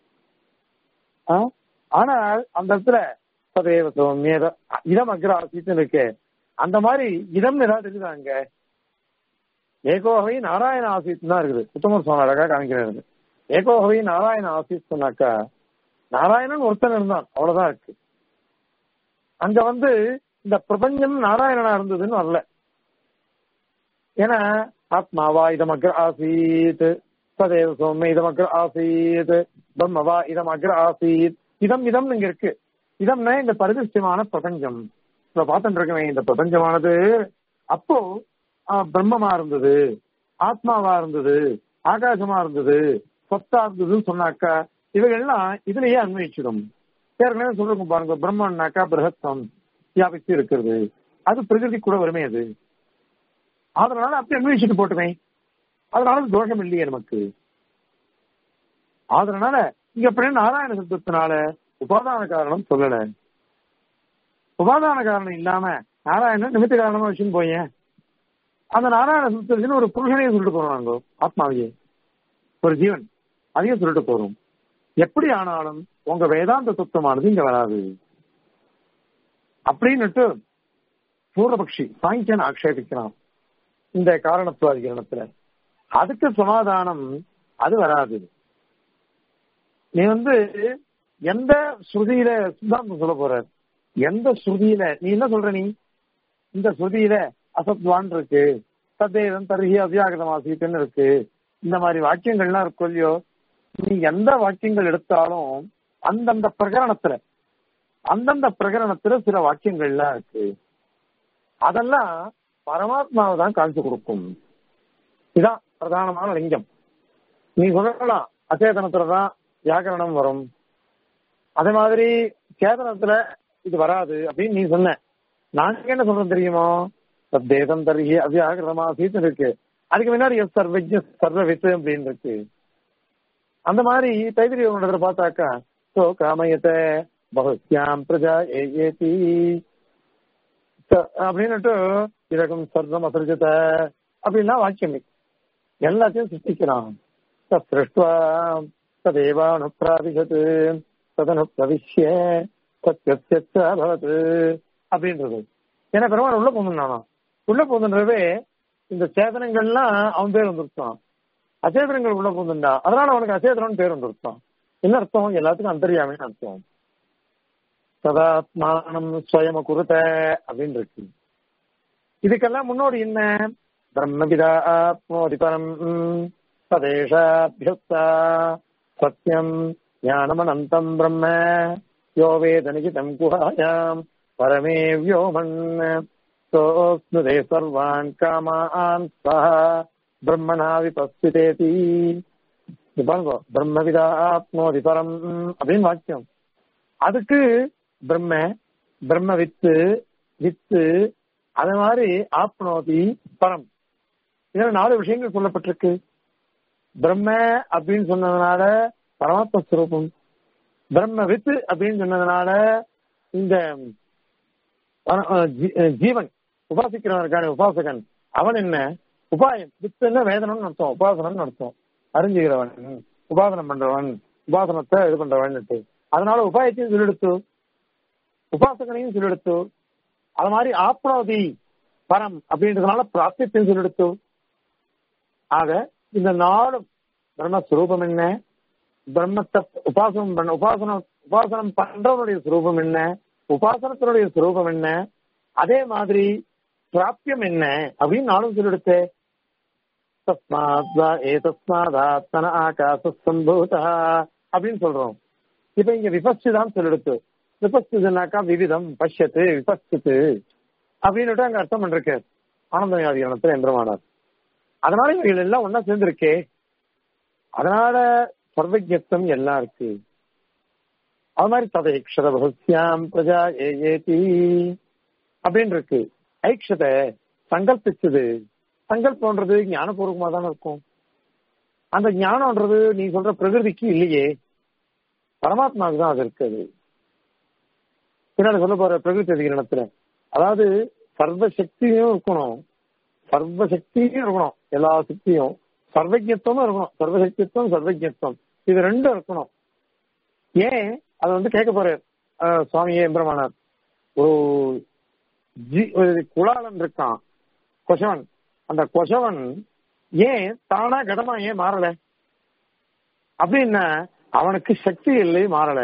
ஆனால் அந்த இடத்துல சதேவ சௌமியத இதம் அக்ர ஆசீத்னு இருக்கு அந்த மாதிரி இதம் ஏதாவது இருக்குதாங்க ஏகோகவை நாராயண ஆசீத் தான் இருக்குது உத்தமர் சுவாமி அழகா காமிக்கிறது ஏகோகவை நாராயண ஆசீத் சொன்னாக்கா நாராயணன் ஒருத்தன் இருந்தான் அவ்வளவுதான் இருக்கு அங்க வந்து இந்த பிரபஞ்சம் நாராயணனா இருந்ததுன்னு வரல ஏன்னா ஆத்மாவா இதமக்ர ஆசீத் சதேவ சௌமிய இதமக்ர ஆசீத் பிரம்மவா இதமக்ர ஆசீத் இதம் இதம் இங்க இருக்கு இதம்னா இந்த பரிதிஷ்டமான பிரபஞ்சம் இப்ப பார்த்துட்டு இருக்கவே இந்த பிரபஞ்சமானது அப்போ பிரம்மமா இருந்தது ஆத்மாவா இருந்தது ஆகாசமா இருந்தது சொத்தா இருந்ததுன்னு சொன்னாக்கா இவைகள்லாம் இதுலயே அன்வயிச்சிடும் ஏற்கனவே சொல்றோம் பாருங்க பிரம்மன்னாக்கா பிரகத்தம் வியாபித்து இருக்கிறது அது பிரகிருதி கூட வருமே அது அதனால அப்படி அன்வயிச்சுட்டு போட்டுவேன் அதனால தோஷம் இல்லையே நமக்கு அதனால இங்க அப்படி நாராயண சப்தத்தினால உபாதான காரணம் சொல்லல உபாதான காரணம் இல்லாம நாராயணன் நிமித்த காரணமா வச்சுன்னு போயேன் அந்த நாராயண சப்தத்தின் ஒரு புருஷனையும் சொல்லிட்டு போறோம் நாங்க ஆத்மாவையே ஒரு ஜீவன் அதையும் சொல்லிட்டு போறோம் எப்படி ஆனாலும் உங்க வேதாந்த தத்துவமானது இங்க வராது அப்படின்னுட்டு பூர்வபக்ஷி சாங்கியன் ஆக்ஷேபிக்கிறான் இந்த காரணத்துவாதிகரணத்துல அதுக்கு சமாதானம் அது வராது நீ வந்து எந்த ஸ்ருதியில சித்தாந்தம் சொல்ல போற எந்த ஸ்ருதியில நீ என்ன சொல்ற நீ இந்த ஸ்ருதியில அசத்வான் இருக்கு சத்தேவன் தருகி அவ்யாகிரமாசிட்டுன்னு இருக்கு இந்த மாதிரி வாக்கியங்கள்லாம் இருக்கும் இல்லையோ நீ எந்த வாக்கியங்கள் எடுத்தாலும் அந்தந்த பிரகரணத்துல அந்தந்த பிரகரணத்துல சில வாக்கியங்கள்லாம் இருக்கு அதெல்லாம் பரமாத்மாவை தான் காமிச்சு கொடுக்கும் இதான் பிரதானமான லிங்கம் நீ சொல்லலாம் அச்சேதனத்துலதான் வியாக்கரணம் வரும் அதே மாதிரி சேதனத்துல இது வராது அப்படின்னு நீ சொன்ன நாங்க என்ன சொல்றோம் தெரியுமோ சத்தேதம் தருகி அவ்யாகிரமாசீத் இருக்கு அதுக்கு முன்னாடி எஸ் சர்வஜ சர்வவித்து அப்படின்னு இருக்கு அந்த மாதிரி தைத்திரிய உணர்வுல பார்த்தாக்கா சோ காமயத்தை பகுத்யாம் பிரஜா ஏதி அப்படின்னுட்டு இதகம் சர்வம் அசர்ஜத அப்படின்னா வாக்கியம் எல்லாத்தையும் சிருஷ்டிக்கிறான் சிருஷ்டுவா ததேவானு பிராபிஷத் ததனு பிரவிஷ்ய சத்தியபவத் அப்படின்றது ஏன்னா பெருமாள் உள்ள போகணும்னா உள்ள போகுதுன்றவே இந்த சேதனங்கள்லாம் அவன் பேர் வந்துருச்சான் அச்சேதனங்கள் உள்ள போகுதுண்டா அதனால அவனுக்கு அச்சேதனம் பேர் வந்துருச்சான் என்ன அர்த்தம் எல்லாத்துக்கும் அந்தரியாமின்னு அர்த்தம் சதாத்மானம் ஸ்வயம குருத்த அப்படின்னு இருக்கு இதுக்கெல்லாம் முன்னோடி என்ன பிரம்மவிதா ஆத்மோதி பரம் சதேஷாபியுக்தா சத்தியம் ஞானமனந்தம் பிரம்ம யோ வேதனிகிதம் குஹாயாம் பரமே வியோமன் சோஸ்னுதே சர்வான் காமான் சஹ பிரம்மணா விபஸ்திதேதி பாருங்க பிரம்மவிதா ஆத்மோதி பரம் அப்படின்னு வாக்கியம் அதுக்கு பிரம்ம பிரம்ம வித்து வித்து அது மாதிரி ஆப்னோதி பரம் இதுல நாலு விஷயங்கள் சொல்லப்பட்டிருக்கு பிரம்ம அப்படின்னு சொன்னதுனால பரமாத்ம ஸ்வரூபம் பிரம்ம வித்து அப்படின்னு சொன்னதுனால இந்த ஜீவன் உபாசிக்கிறவன் இருக்கான உபாசகன் அவன் என்ன உபாயம் வித்துன்னா வேதனம்னு அர்த்தம் உபாசனம்னு அர்த்தம் அறிஞ்சுகிறவன் உபாசனம் பண்றவன் உபாசனத்தை இது பண்றவன் அதனால உபாயத்தையும் சொல்லெடுத்து உபாசகனையும் சொல்லெடுத்து அது மாதிரி ஆப்னோதி பரம் அப்படின்றதுனால பிராப்தியத்தையும் சொல்லெடுத்து ஆக இந்த நாளும் பிரம்மஸ்வரூபம் என்ன பிரம்மத்தை உபாசனம் பண்ண உபாசனம் உபாசனம் பண்றவனுடைய சுரூபம் என்ன உபாசனத்தினுடைய சுரூபம் என்ன அதே மாதிரி பிராப்தியம் என்ன அப்படின்னு நானும் சொல்லிடுத்து தஸ்மாத் ஏதஸ்மாதாத்தன ஆகாச சம்பூதா அப்படின்னு சொல்றோம் இப்ப இங்க விபஸ்து தான் சொல்லிடுத்து விபஸ்துனாக்கா விவிதம் பஷ்யத்து விபஸ்து அப்படின்னு அங்க அர்த்தம் பண்ணிருக்கு ஆனந்தயாதிகரணத்துல எந்திரமானார் அதனால இவைகள் எல்லாம் ஒன்னா சேர்ந்திருக்கே அதனால சர்வஜத்துவம் எல்லாம் இருக்கு அது மாதிரி ததைக்ஷத பகுஸ்யாம் பிரஜா ஏ ஏதி அப்படின்னு இருக்கு ஐக்ஷத சங்கல்பிச்சது சங்கல்பம்ன்றது ஞானபூர்வமா தானே இருக்கும் அந்த ஞானம்ன்றது நீ சொல்ற பிரகிருதிக்கு இல்லையே பரமாத்மாவுக்கு தான் அது இருக்குது பின்னாடி சொல்ல போற பிரகிருதி அதிகரணத்துல அதாவது சர்வ சக்தியும் இருக்கணும் சர்வ சக்தியும் இருக்கணும் எல்லா சக்தியும் சர்வஜத்துவமும் இருக்கணும் சர்வசக்தித்துவம் சர்வஜத்துவம் இது ரெண்டும் இருக்கணும் ஏன் அது வந்து கேட்க போறாரு சுவாமியே எம்பிரமானார் ஒரு ஜி ஒரு குலாலன் இருக்கான் கொசவன் அந்த கொசவன் ஏன் தானா கடமா ஏன் மாறல அப்படின்னா அவனுக்கு சக்தி இல்லை மாறல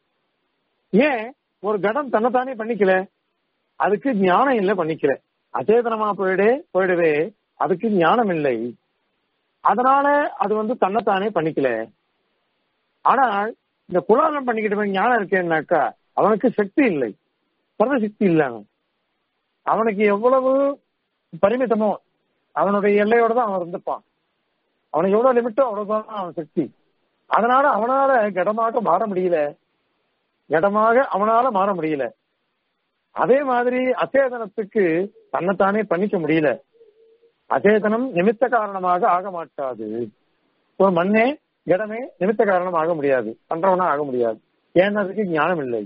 ஏன் ஒரு கடம் தன்னைத்தானே பண்ணிக்கல அதுக்கு ஞானம் இல்லை பண்ணிக்கல அச்சேதனமா போயிடு போயிடுவே அதுக்கு ஞானம் இல்லை அதனால அது வந்து தன்னைத்தானே பண்ணிக்கல ஆனால் இந்த குலாலம் பண்ணிக்கிட்டு ஞானம் இருக்கேன்னாக்கா அவனுக்கு சக்தி இல்லை சர்வசக்தி இல்லை அவன் அவனுக்கு எவ்வளவு பரிமிதமோ அவனுடைய எல்லையோட தான் அவன் இருந்துப்பான் அவனுக்கு எவ்வளவு லிமிட்டோ அவ்வளவுதான் அவன் சக்தி அதனால அவனால கடமாக மாற முடியல கடமாக அவனால மாற முடியல அதே மாதிரி அச்சேதனத்துக்கு தன்னைத்தானே பண்ணிக்க முடியல அச்சேதனம் நிமித்த காரணமாக ஆக மாட்டாது ஒரு மண்ணே இடமே நிமித்த காரணம் ஆக முடியாது பண்றவனா ஆக முடியாது ஏன்னா அதுக்கு ஞானம் இல்லை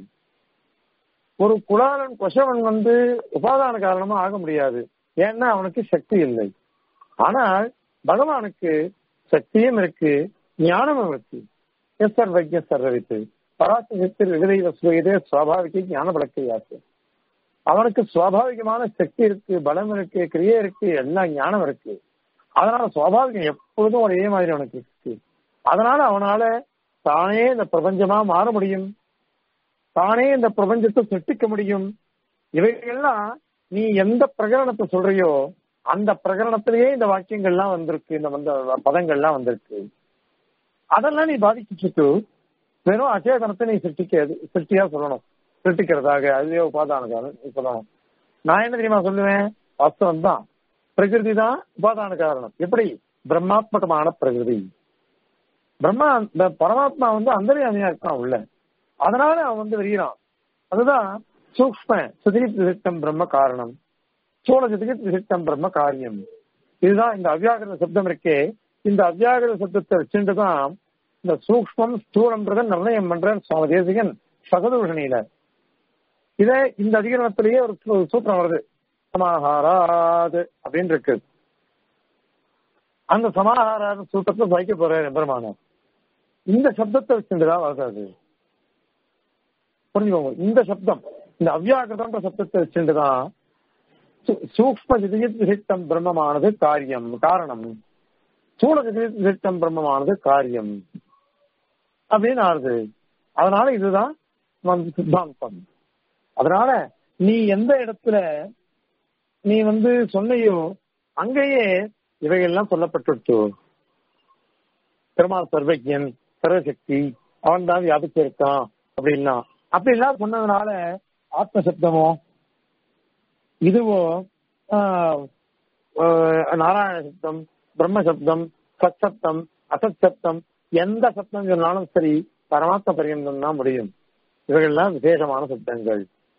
ஒரு குலாலன் கொசவன் வந்து உபாதான காரணமா ஆக முடியாது ஏன்னா அவனுக்கு சக்தி இல்லை ஆனால் பகவானுக்கு சக்தியும் இருக்கு ஞானமும் இருக்கு எஸ் சர்வஜ சர்வவித்து பராசக்தி விகதை வசுவதே சுவாபாவிக ஞான பழக்கையாச்சு அவனுக்கு சுவாபாவிகமான சக்தி இருக்கு பலம் இருக்கு கிரியை இருக்கு எல்லாம் ஞானம் இருக்கு அதனால சுவாபாவிகம் எப்பொழுதும் ஒரே மாதிரி அவனுக்கு இருக்கு அதனால அவனால தானே இந்த பிரபஞ்சமா மாற முடியும் தானே இந்த பிரபஞ்சத்தை சிருஷ்டிக்க முடியும் இவைகள்லாம் நீ எந்த பிரகரணத்தை சொல்றியோ அந்த பிரகரணத்திலேயே இந்த வாக்கியங்கள்லாம் வந்திருக்கு இந்த வந்த பதங்கள்லாம் வந்திருக்கு அதெல்லாம் நீ பாதிச்சுட்டு வெறும் அச்சேதனத்தை நீ சிருஷ்டிக்க சிருஷ்டியா சொல்லணும் சிருஷ்டிக்கிறதாக அதுவே உபாதான நீ சொல்லணும் நான் என்ன தெரியுமா சொல்லுவேன் வாஸ்தவம் தான் பிரகிருதி தான் உபாதான காரணம் எப்படி பிரம்மாத்மகமான பிரகிருதி பிரம்மா இந்த பரமாத்மா வந்து அந்தரியாமையா இருக்கான் உள்ள அதனால அவன் வந்து வெறியிறான் அதுதான் சூக்ம சுதிரித் விசிஷ்டம் பிரம்ம காரணம் சோழ சுதிரித் விசிஷ்டம் பிரம்ம காரியம் இதுதான் இந்த அவ்யாகிருத சப்தம் இருக்கே இந்த அவ்யாகிருத சப்தத்தை வச்சுட்டு தான் இந்த சூக்மம் ஸ்தூலம்ன்றத நிர்ணயம் பண்ற சுவாமி தேசிகன் சகதூஷணியில இத இந்த அதிகரணத்திலேயே ஒரு சூத்திரம் வருது சமாஹாராது அப்படின்னு இருக்கு அந்த சமாஹாராத சூத்திரத்தை வைக்க போறாரு பெருமானார் இந்த சப்தத்தை வச்சுட்டுதான் வருது அது புரிஞ்சுக்கோங்க இந்த சப்தம் இந்த அவ்யாகிருதம்ன்ற சப்தத்தை வச்சுட்டுதான் சூக்ம விசிஷ்டம் பிரம்மமானது காரியம் காரணம் சூழ விசிஷ்டம் பிரம்மமானது காரியம் அப்படின்னு ஆறுது அதனால இதுதான் வந்து சித்தாந்தம் அதனால நீ எந்த இடத்துல நீ வந்து சொன்னையோ அங்கேயே இவைகள்லாம் சொல்லப்பட்டுட்டு பெருமாள் சர்வஜன் சர்வசக்தி அவன் தான் வியாபிச்சிருக்கான் அப்படின்னா அப்படிலாம் சொன்னதுனால ஆத்ம சப்தமோ இதுவோ நாராயண சப்தம் பிரம்ம சப்தம் சத் சப்தம் அசத் சப்தம் எந்த சப்தம் சொன்னாலும் சரி பரமாத்ம பரியந்தம் தான் முடியும் இவைகள்லாம் விசேஷமான சப்தங்கள்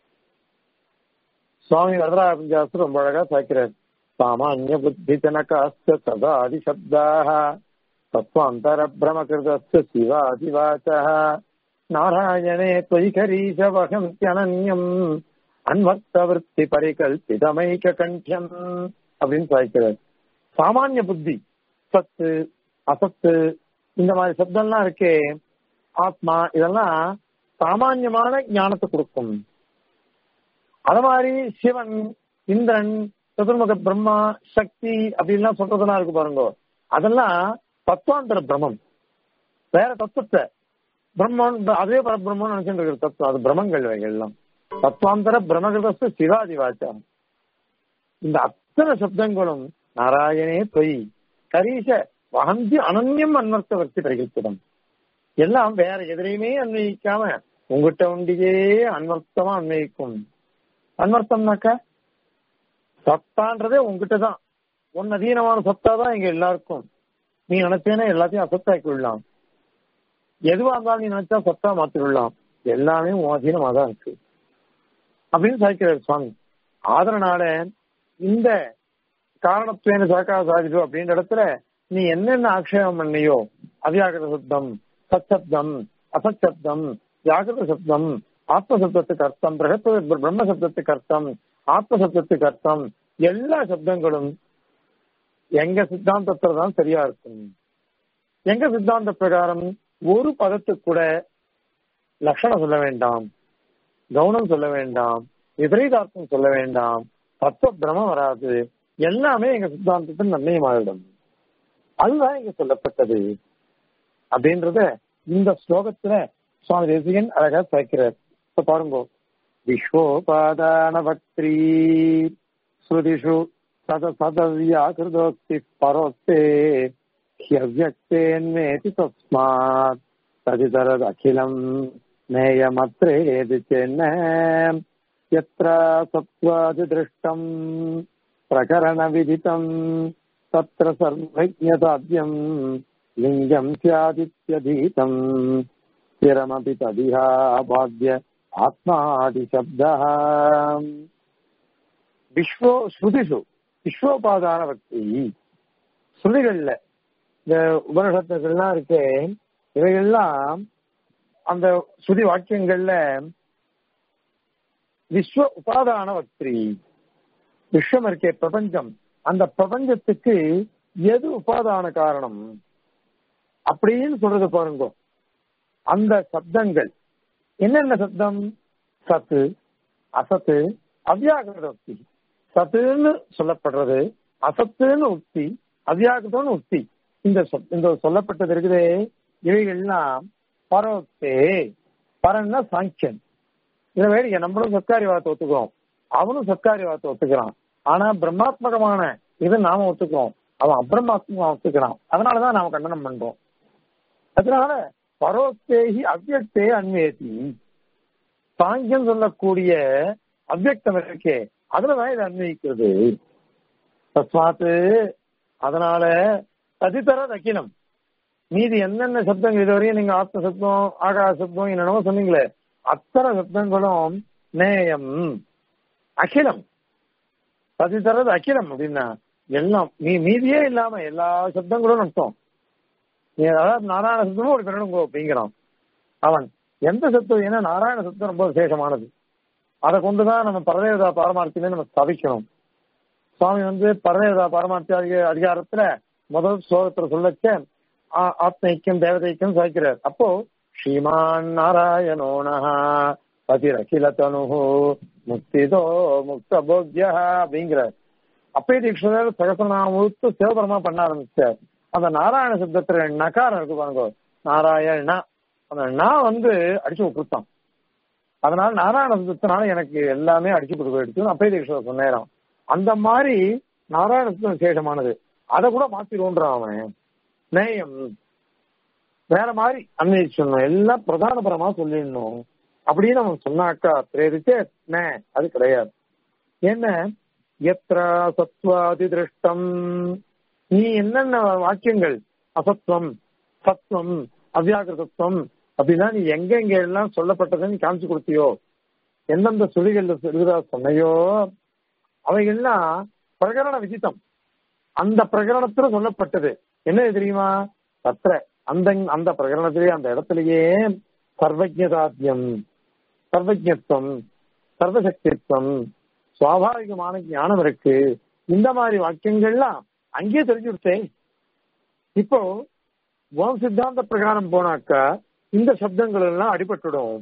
சுவாமி வரதராஜாஸ்து ரொம்ப அழகா சாய்க்கிறார் சாமானிய புத்தி ஜனகாஸ்த சதாதி சப்தாக தத்வாந்தர பிரமகிருதஸ்த சிவாதிவாச்ச நாராயணே தொய்கரீஷ வகந்தியனன்யம் அன்வர்த்த விற்பி பரிகல்பிதமைக்க கண்டியம் அப்படின்னு சாய்க்கிறார் சாமானிய புத்தி சத்து அசத்து இந்த மாதிரி சப்தம்லாம் இருக்கே ஆத்மா இதெல்லாம் சாமான்யமான ஞானத்தை கொடுக்கும் அத மாதிரி சிவன் இந்திரன் சதுர்முக பிரம்மா சக்தி அப்படின்லாம் சொல்றதெல்லாம் இருக்கு பாருங்க அதெல்லாம் தத்துவாந்தர பிரம்மம் வேற தத்துவத்தை பிரம்மன் அதே பரபிரம்மன் நினைச்சுட்டு இருக்கிற தத்துவம் அது பிரம்மங்கள் எல்லாம் தத்துவாந்தர பிரம்மகிருதஸ்து சிவாதி வாச்சம் இந்த அத்தனை சப்தங்களும் நாராயணே பொய் கரீச வகந்தி அனன்யம் அன்வர்த்த வர்த்தி பிரகித்திடம் எல்லாம் வேற எதிரையுமே அன்வயிக்காம உங்ககிட்ட ஒண்டியே அன்வர்த்தமா அன்வயிக்கும் அன்வர்த்தம்னாக்க சத்தான்றதே உங்ககிட்ட தான் உன் அதீனமான சத்தா தான் இங்க எல்லாருக்கும் நீ நினைச்சேன்னா எல்லாத்தையும் அசத்தாக்கி விடலாம் எதுவா இருந்தாலும் நீ நினைச்சா சத்தா மாத்தி விடலாம் எல்லாமே உன் அதீனமா தான் இருக்கு அப்படின்னு சாய்க்கிறார் சுவாமி ஆதரனால இந்த காரணத்துவேன சாக்கா சாதிடு அப்படின்ற இடத்துல நீ என்னென்ன ஆக்ஷேபம் பண்ணியோ அவ்யாகிருத சப்தம் சச்சப்தம் அசச்சப்தம் வியாகிருத சப்தம் ஆத்மசப்தத்துக்கு அர்த்தம் பிரகத்த பிரம்ம சப்தத்துக்கு அர்த்தம் ஆத்மசப்தத்துக்கு அர்த்தம் எல்லா சப்தங்களும் எங்க சித்தாந்தத்துல தான் சரியா இருக்கும் எங்க சித்தாந்த பிரகாரம் ஒரு பதத்துக்கு கூட லட்சணம் சொல்ல வேண்டாம் கவுனம் சொல்ல வேண்டாம் விபரீதார்த்தம் சொல்ல வேண்டாம் தத்துவ பிரமம் வராது எல்லாமே எங்க சித்தாந்தத்தில் நன்மையமாயிடும் அதுதான் இங்க சொல்லப்பட்டது அப்படின்றத இந்த ஸ்லோகத்துல சுவாமி தேசிகன் அழகா சேர்க்கிறார் இப்ப பாருங்க விஸ்வோபாதான பக்திரி ஸ்ருதிஷு சத சதவியாகிருதோக்தி பரோக்தே ஹியவ்யக்தேன்மேதி தஸ்மாத் ததிதரத் அகிலம் நேயமத்ரேதி சென்ன यत्र सत्त्वादिदृष्टम् प्रकरणविदितम् तत्र सर्वज्ञताद्यम् लिङ्गम् स्यादित्यधीतम् स्थिरमपि तदिहापाद्य आत्मादिशब्दः விஸ்வோ ஸ்ருதிஷு விஸ்வோபாதான பக்தி ஸ்ருதிகள்ல இந்த உபனிஷத்துகள்லாம் இருக்கே இவைகள்லாம் அந்த ஸ்ருதி வாக்கியங்கள்ல விஸ்வ உபாதான வக்திரி விஸ்வம் இருக்கே பிரபஞ்சம் அந்த பிரபஞ்சத்துக்கு எது உபாதான காரணம் அப்படின்னு சொல்றது பாருங்க அந்த சப்தங்கள் என்னென்ன சப்தம் சத்து அசத்து அவ்யாகிருத உக்தி சத்துன்னு சொல்லப்படுறது அசத்துன்னு உக்தி அவ்யாகிருதம்னு உக்தி இந்த இந்த சொல்லப்பட்டது இருக்குதே இவைகள்லாம் பரோக்தே பரன்னா சாங்கியன் இதை வேடிக்கை நம்மளும் சத்காரி வார்த்தை ஒத்துக்கிறோம் அவனும் சத்காரி வார்த்தை ஒத்துக்கிறான் ஆனா பிரம்மாத்மகமான இது நாம ஒத்துக்கிறோம் அவன் அப்பிரமாத்மகம் ஒத்துக்கிறான் அதனாலதான் நாம கண்டனம் பண்றோம் அதனால பரோத்தேகி அவ்யக்தே அன்வேதி சாங்கியம் சொல்லக்கூடிய அவ்யக்தம் இருக்கே அதுலதான் இது அன்வயிக்கிறது தஸ்மாத்து அதனால ததித்தர அகிலம் மீதி என்னென்ன சப்தங்கள் இதுவரையும் நீங்க ஆத்ம சப்தம் ஆகாச சப்தம் என்னென்னமோ சொன்னீங்களே அத்தனை சப்தங்களும் நேயம் அகிலம் பதித்தரது அகிலம் அப்படின்னா எல்லாம் நீ மீதியே இல்லாம எல்லா சப்தங்களும் அர்த்தம் நீ அதாவது நாராயண சப்தமும் ஒரு பெருணுங்கோ அப்படிங்கிறான் அவன் எந்த சப்தம் ஏன்னா நாராயண சப்தம் ரொம்ப விசேஷமானது அதை கொண்டுதான் நம்ம பரதேவதா பாரமார்த்தியுமே நம்ம ஸ்தாபிக்கணும் சுவாமி வந்து பரதேவதா பாரமார்த்திய அதிகாரத்துல முதல் ஸ்லோகத்துல சொல்லச்ச ஆத்ம ஐக்கியம் தேவத ஐக்கியம் சாய்க்கிறார் அப்போ ஸ்ரீமான் நாராயணோனஹ பதிரகில தனு முக்திதோ முக்த போக்யா அப்படிங்கிறார் அப்பே தீட்சிதர் சகசநாம முழுத்து சிவபரமா பண்ண ஆரம்பிச்சார் அந்த நாராயண சப்தத்துல நகாரம் இருக்கு பாருங்க நாராயணா அந்த நா வந்து அடிச்சு விட்டுருத்தான் அதனால நாராயண சப்தத்தினால எனக்கு எல்லாமே அடிச்சு கொடுக்க போயிடுச்சு அப்பே தீட்சிதர் சொன்னேன் அந்த மாதிரி நாராயண சப்தம் விசேஷமானது அதை கூட மாத்திடுவோன்றான் அவன் நேயம் வேற மாதிரி அன்வயிச்சிடணும் எல்லாம் பிரதானபரமா சொல்லிடணும் அப்படின்னு அவன் சொன்னாக்கா பிரேரிச்சே நே அது கிடையாது என்ன எத்ரா சத்வாதி திருஷ்டம் நீ என்னென்ன வாக்கியங்கள் அசத்வம் சத்வம் அவ்யாகிருதத்துவம் அப்படின்னா நீ எங்க எங்க எல்லாம் சொல்லப்பட்டதை நீ காமிச்சு கொடுத்தியோ எந்தெந்த சுழிகள்ல இருக்குதா சொன்னையோ அவைகள்லாம் பிரகரண விதித்தம் அந்த பிரகரணத்துல சொல்லப்பட்டது என்ன தெரியுமா தத்திர அந்த அந்த பிரகரணத்திலே அந்த இடத்திலேயே சர்வஜதாத்தியம் சர்வஜத்துவம் சர்வசக்தித்துவம் சுவாபாவிகமான ஞானம் இருக்கு இந்த மாதிரி வாக்கியங்கள்லாம் அங்கேயே தெரிஞ்சு விட்டேன் இப்போ உன் சித்தாந்த பிரகாரம் போனாக்கா இந்த சப்தங்கள் எல்லாம் அடிபட்டுடும்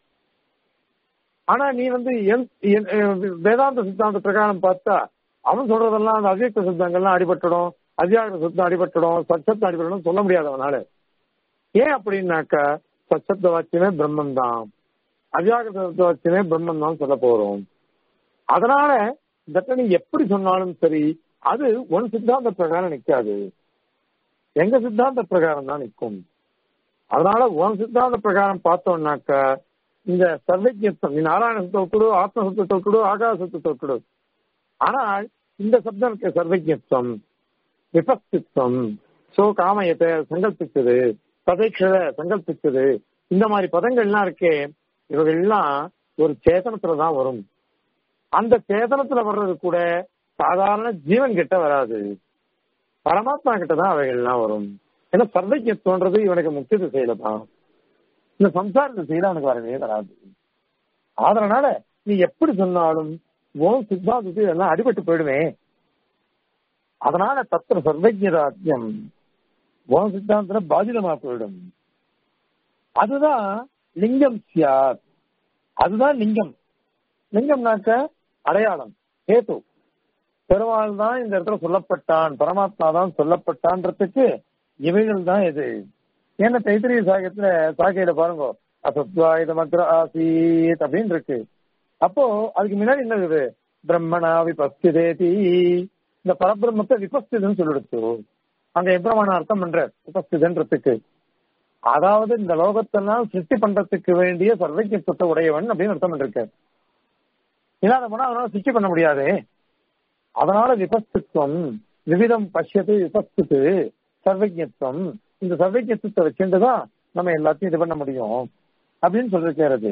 ஆனா நீ வந்து வேதாந்த சித்தாந்த பிரகாரம் பார்த்தா அவன் சொல்றதெல்லாம் அந்த அவ்யக்த சித்தங்கள்லாம் அடிபட்டுடும் அத்தியாக சுத்தம் அடிபட்டுடும் சச்சப்தம் அடிபட்டுடும் சொல்ல முடியாது அவனால ஏன் அப்படின்னாக்கா சச்சப்த வாக்கியமே பிரம்மன் தான் அவ்யாக வாக்கியமே பிரம்மன் தான் சொல்ல போறோம் அதனால இந்த இடத்துல நீ எப்படி சொன்னாலும் சரி அது உன் சித்தாந்த பிரகாரம் நிக்காது எங்க சித்தாந்த பிரகாரம் தான் நிற்கும் அதனால உன் சித்தாந்த பிரகாரம் பார்த்தோம்னாக்க இந்த சர்வஜத்துவம் நீ நாராயண சத்தத்தை கொடு ஆத்ம சத்தத்தை கொடு ஆகாச சத்தத்தை கொடு ஆனால் இந்த சப்தம் இருக்க சர்வஜத்துவம் விபஸ்தித்வம் சோ காமயத்தை சங்கல்பிச்சது பதேட்சத சங்கல்பிச்சது இந்த மாதிரி பதங்கள்லாம் இருக்கே இவைகள்லாம் ஒரு சேதனத்துல தான் வரும் அந்த சேதனத்துல வர்றது கூட சாதாரண ஜீவன் கிட்ட வராது பரமாத்மா கிட்ட தான் அவைகள்லாம் வரும் ஏன்னா சர்வஜத்துவன்றது இவனுக்கு முக்கிய திசையில தான் இந்த சம்சார திசையில அவனுக்கு வரவே வராது அதனால நீ எப்படி சொன்னாலும் உன் சித்தாந்தத்தில் எல்லாம் அடிபட்டு போயிடுவேன் அதனால தத்திர சர்வஜராஜ்யம் உன் சித்தாந்தத்துல பாதிதமா போயிடும் அதுதான் லிங்கம் சியாத் அதுதான் லிங்கம் லிங்கம்னாக்க அடையாளம் ஹேத்து பெருமாள் தான் இந்த இடத்துல சொல்லப்பட்டான் பரமாத்மா தான் சொல்லப்பட்டான்றதுக்கு இவைகள் தான் இது ஏன்னா தைத்திரிய சாகத்துல சாகையில பாருங்க அசத்வாயுத மந்திர ஆசீத் அப்படின்னு இருக்கு அப்போ அதுக்கு முன்னாடி என்ன இருக்குது பிரம்மணா விபஸ்திதேதி இந்த பரபிரம்மத்தை விபஸ்திதுன்னு சொல்லிடுச்சு அங்க எம்பிரமான அர்த்தம் பண்ற விபஸ்திதன்றதுக்கு அதாவது இந்த லோகத்தெல்லாம் சிருஷ்டி பண்றதுக்கு வேண்டிய சர்வஜத்துவத்தை உடையவன் அப்படின்னு அர்த்தம் பண்ணிருக்காரு இல்லாத போனா அவனால சிருஷ்டி பண்ண முடியாது அதனால விபஸ்தித்வம் விவிதம் பசியது விபஸ்தித்து சர்வஜத்துவம் இந்த சர்வஜத்துவத்தை வச்சுட்டுதான் நம்ம எல்லாத்தையும் இது பண்ண முடியும் அப்படின்னு சொல்லிருக்கிறது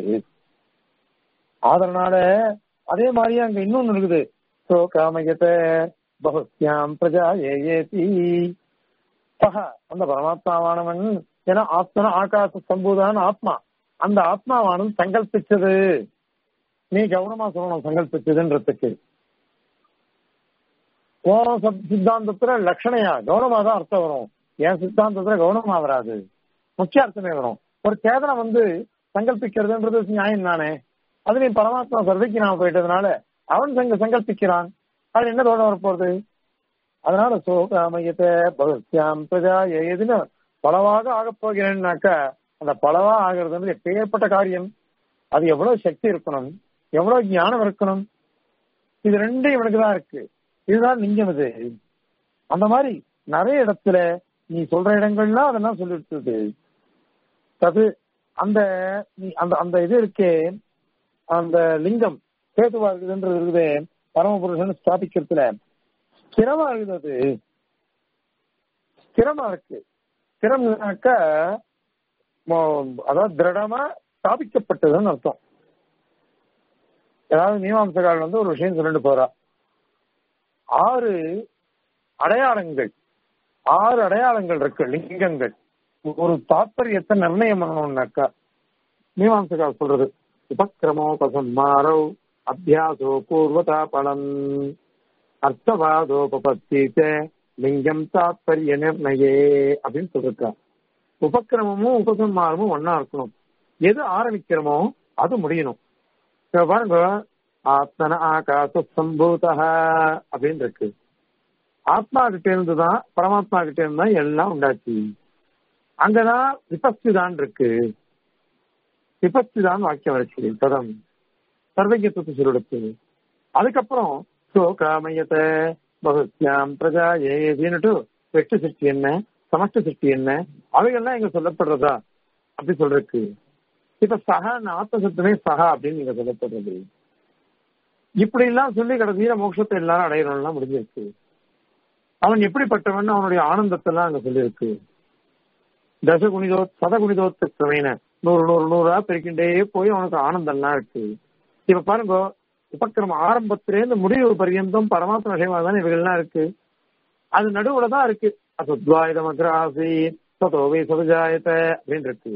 அதனால அதே மாதிரியே அங்க இன்னொன்னு இருக்குது சோ காமயத்தை பகுஸ்யாம் பிரஜா ஏஏதி சக அந்த பரமாத்மாவானவன் ஏன்னா ஆத்மன ஆகாச சம்பூதான ஆத்மா அந்த ஆத்மாவானது சங்கல்பிச்சது நீ கவனமா சொல்லணும் சங்கல்பிச்சதுன்றதுக்கு உன் சப் சித்தாந்தத்துல லட்சணையா கவனமா தான் அர்த்தம் வரும் என் சித்தாந்தத்துல கவனமா வராது முக்கிய அர்த்தமே வரும் ஒரு சேதனை வந்து சங்கல்பிக்கிறதுன்றது நியாயம் தானே அது நீ பரமாத்மா சர்வைக்கு நான் போயிட்டதுனால அவன் சங்க சங்கல்பிக்கிறான் அது என்ன தோண வரப்போறது அதனால சோகாமயத்தை பகத்யாம் பிரஜா எதுன்னு பலவாக ஆகப் போகிறேன்னாக்கா அந்த பலவா ஆகிறதுன்றது எப்பேற்பட்ட காரியம் அது எவ்வளவு சக்தி இருக்கணும் எவ்வளவு ஞானம் இருக்கணும் இது ரெண்டும் இவனுக்கு தான் இருக்கு இதுதான் லிங்கம் இது அந்த மாதிரி நிறைய இடத்துல நீ சொல்ற இடங்கள்லாம் அதெல்லாம் சொல்லிட்டு அது அந்த நீ அந்த அந்த இது இருக்கே அந்த லிங்கம் கேதுவா இருக்குதுன்றது இருக்குது பரமபுருஷன் ஸ்தாபிக்கிறதுல ஸ்திரமா இருக்குது அது ஸ்திரமா இருக்கு ஸ்திரம்னாக்க அதாவது திருடமா ஸ்தாபிக்கப்பட்டதுன்னு அர்த்தம் ஏதாவது மீமாம்சகால் வந்து ஒரு விஷயம் சொல்லிட்டு போறா ஆறு அடையாளங்கள் ஆறு அடையாளங்கள் இருக்கு லிங்கங்கள் ஒரு தாற்பயத்தை நிர்ணயம் பண்ணணும்னாக்கா மீமாம்சகால் சொல்றது உபக்கிரமோபசம்மாரோ அபியாசோ பூர்வதா பலம் அர்த்தவாதோபத்தி லிங்கம் தாத்பரிய நிர்ணயே அப்படின்னு சொல்லிருக்கா உபக்கிரமமும் உபசம்மாரமும் ஒன்னா இருக்கணும் எது ஆரம்பிக்கிறோமோ அது முடியணும் இப்ப பாருங்க ஆத்மன ஆகாச சம்பூத அப்படின்னு இருக்கு ஆத்மா கிட்ட இருந்து தான் பரமாத்மா கிட்ட இருந்து தான் எல்லாம் உண்டாச்சு அங்கதான் விபஸ்திதான் இருக்கு விபஸ்திதான் வாக்கியம் இருக்கு பதம் சர்வஜத்துவத்தை சொல்லிடுச்சு அதுக்கப்புறம் சோகாமயத்தை பகத்யாம் பிரஜா ஏதுன்னுட்டு வெட்டு சிருஷ்டி என்ன சமஷ்ட சிருஷ்டி என்ன அவைகள்லாம் இங்க சொல்லப்படுறதா அப்படி சொல்றதுக்கு இப்ப சக ஆத்மசத்துமே சகா அப்படின்னு நீங்க சொல்லப்படுறது இப்படி எல்லாம் சொல்லி கடைசியில மோட்சத்தை எல்லாரும் அடையணும்லாம் முடிஞ்சிருக்கு அவன் எப்படிப்பட்டவன் அவனுடைய ஆனந்தத்தை எல்லாம் அங்க சொல்லியிருக்கு தசகுணிதோ சதகுணிதோத்த கிரமேன நூறு நூறு நூறா பெருக்கிண்டே போய் அவனுக்கு ஆனந்தம்லாம் இருக்கு இப்ப பாருங்க உபக்கிரம ஆரம்பத்திலேருந்து முடிவு பரியந்தம் பரமாத்ம விஷயமா தானே இவைகள்லாம் இருக்கு அது நடுவுல தான் இருக்கு அசத்வாயுத மக்ராசி சதோவை சதஜாயத்த அப்படின்னு இருக்கு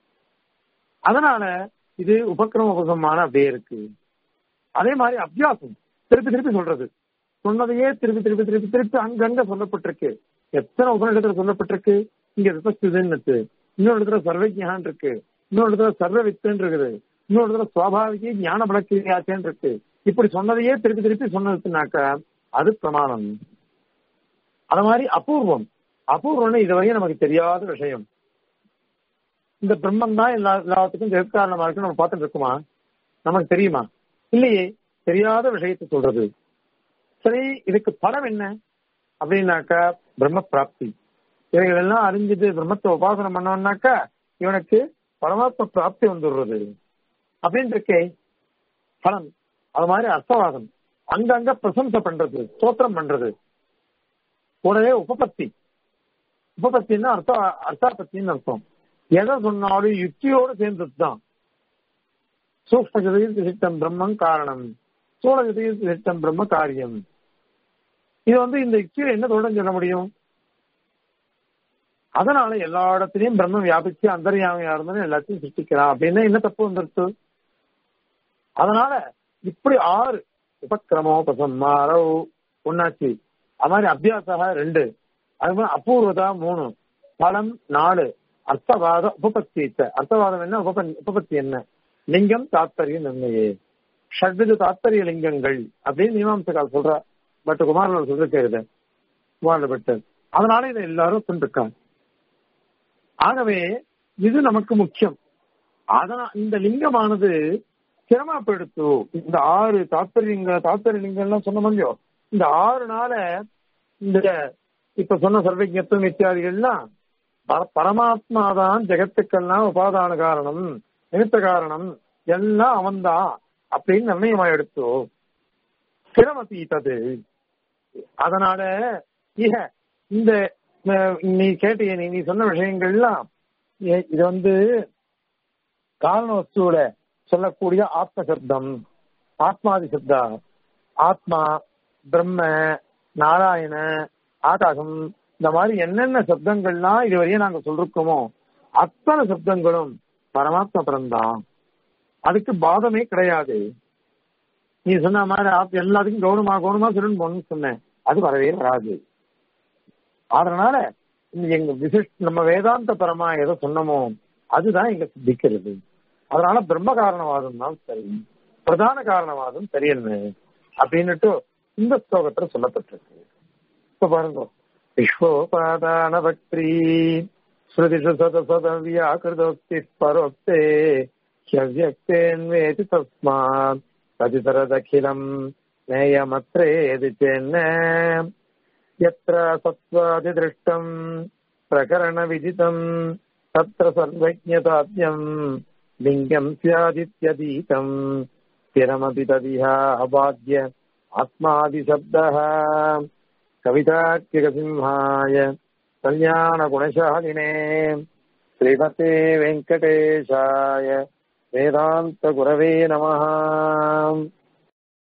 அதனால இது உபக்கிரம உபசமான அப்படியே இருக்கு அதே மாதிரி அபியாசம் திருப்பி திருப்பி சொல்றது சொன்னதையே திருப்பி திருப்பி திருப்பி திருப்பி அங்கங்க சொல்லப்பட்டிருக்கு எத்தனை உபநிடத்துல சொல்லப்பட்டிருக்கு இங்க விபஸ்துன்னு இன்னொரு இடத்துல சர்வஜான் இருக்கு இன்னொரு இடத்துல சர்வ வித்துன்னு இருக்குது இன்னொரு இடத்துல சுவாபாவிக்கு ஞான பலக்கிரியாச்சேன்னு இருக்கு இப்படி சொன்னதையே திருப்பி திருப்பி சொன்னதுனாக்கா அது பிரமாணம் அது மாதிரி அபூர்வம் அபூர்வம்னு இதுவரையும் நமக்கு தெரியாத விஷயம் இந்த பிரம்மம் தான் எல்லா எல்லாத்துக்கும் ஜெகத்காரணமா இருக்கு நம்ம பார்த்துட்டு இருக்குமா நமக்கு தெரியுமா இல்லையே தெரியாத விஷயத்தை சொல்றது சரி இதுக்கு பலம் என்ன அப்படின்னாக்கா பிரம்ம பிராப்தி இவைகள் எல்லாம் அறிஞ்சிட்டு பிரம்மத்தை உபாசனை பண்ணோம்னாக்கா இவனுக்கு பரமாத்ம பிராப்தி வந்துடுறது அப்படின்னு இருக்கே பலன் அது மாதிரி அர்த்தவாதம் அங்கங்க பிரசம்சை பண்றது ஸ்தோத்திரம் பண்றது கூடவே உபபத்தி உபபத்தின்னா அர்த்த அர்த்தாபத்தின்னு அர்த்தம் எதை சொன்னாலும் யுக்தியோடு சேர்ந்தது தான் சூக்மகதியில் சித்தம் பிரம்மம் காரணம் சூழகதியில் சித்தம் பிரம்ம காரியம் இது வந்து இந்த யுக்தியை என்ன தொடர்ந்து சொல்ல முடியும் அதனால எல்லா இடத்துலயும் பிரம்மம் வியாபிச்சு அந்தரியாமையா இருந்தாலும் எல்லாத்தையும் சிருஷ்டிக்கிறான் அப்படின்னா என்ன தப்பு வந்துருச்சு அதனால இப்படி ஆறு உபக்கிரமோபசம்மாரோ ஒன்னாச்சு அது மாதிரி அபியாசக ரெண்டு அது மாதிரி அபூர்வதா மூணு பலம் நாலு அர்த்தவாத உபபத்தி அர்த்தவாதம் என்ன உபப உபபத்தி என்ன லிங்கம் தாத்பரிய நிர்ணயே ஷட்வித தாத்பரிய லிங்கங்கள் அப்படின்னு மீமாம்சகால் சொல்ற பட் குமாரன் சொல்லிருக்கிறது குமாரன் பட்டு அதனால இதை எல்லாரும் கொண்டிருக்காங்க ஆகவே இது நமக்கு முக்கியம் அதனால் இந்த லிங்கமானது சிரமப்படுத்து இந்த ஆறு தாத்பரியங்க தாத்பரிய லிங்கம்லாம் சொன்ன முடியும் இந்த ஆறு நாள இந்த இப்ப சொன்ன சர்வஜத்துவம் இத்தியாதிகள்லாம் பரமாத்மா தான் ஜெகத்துக்கெல்லாம் உபாதான காரணம் நிமித்த காரணம் எல்லாம் அவன்தான் அப்படின்னு நிர்ணயமா எடுத்தோ சிரமத்தீத்தது அதனால இக இந்த நீ கேட்டிய நீ நீ சொன்ன விஷயங்கள்லாம் இது வந்து காரண வஸ்துவில சொல்லக்கூடிய ஆத்ம சப்தம் ஆத்மாதி சப்தா ஆத்மா பிரம்ம நாராயண ஆகாசம் இந்த மாதிரி என்னென்ன சப்தங்கள்லாம் இதுவரையும் நாங்க சொல்லிருக்கோமோ அத்தனை சப்தங்களும் பரமாத்ம பரம்தான் அதுக்கு பாதமே கிடையாது நீ சொன்ன மாதிரி எல்லாத்துக்கும் கவனமா கவனமா சொல்லணும் போகணும்னு சொன்னேன் அது வரவே வராது அதனால எங்க விசிஷ் நம்ம வேதாந்த பரமா எதை சொன்னமோ அதுதான் இங்க சித்திக்கிறது அதனால பிரம்ம காரணவாதம் தான் சரி பிரதான காரணவாதம் சரியல்னு அப்படின்னுட்டு இந்த ஸ்லோகத்துல சொல்லப்பட்டிருக்கு இப்ப பாருங்க விஸ்வோபாதான பக்தி ஸ்ருதிஷு சத சத வியாக்கிருதோக்தி பரோக்தே ஹியக்தேன்வேதி தஸ்மாத் ததிதரதகிலம் நேயமத்ரேதி சென்ன यत्र सत्त्वादिदृष्टम् प्रकरणविदितम् तत्र सर्वज्ञताज्ञम् लिङ्गम् स्यादित्यतीतम् स्थिरमपि तदिह अबाद्य आत्मादिशब्दः कवितार्किकसिंहाय कल्याणगुणशालिने श्रीमते वेङ्कटेशाय वेदान्तगुरवे नमः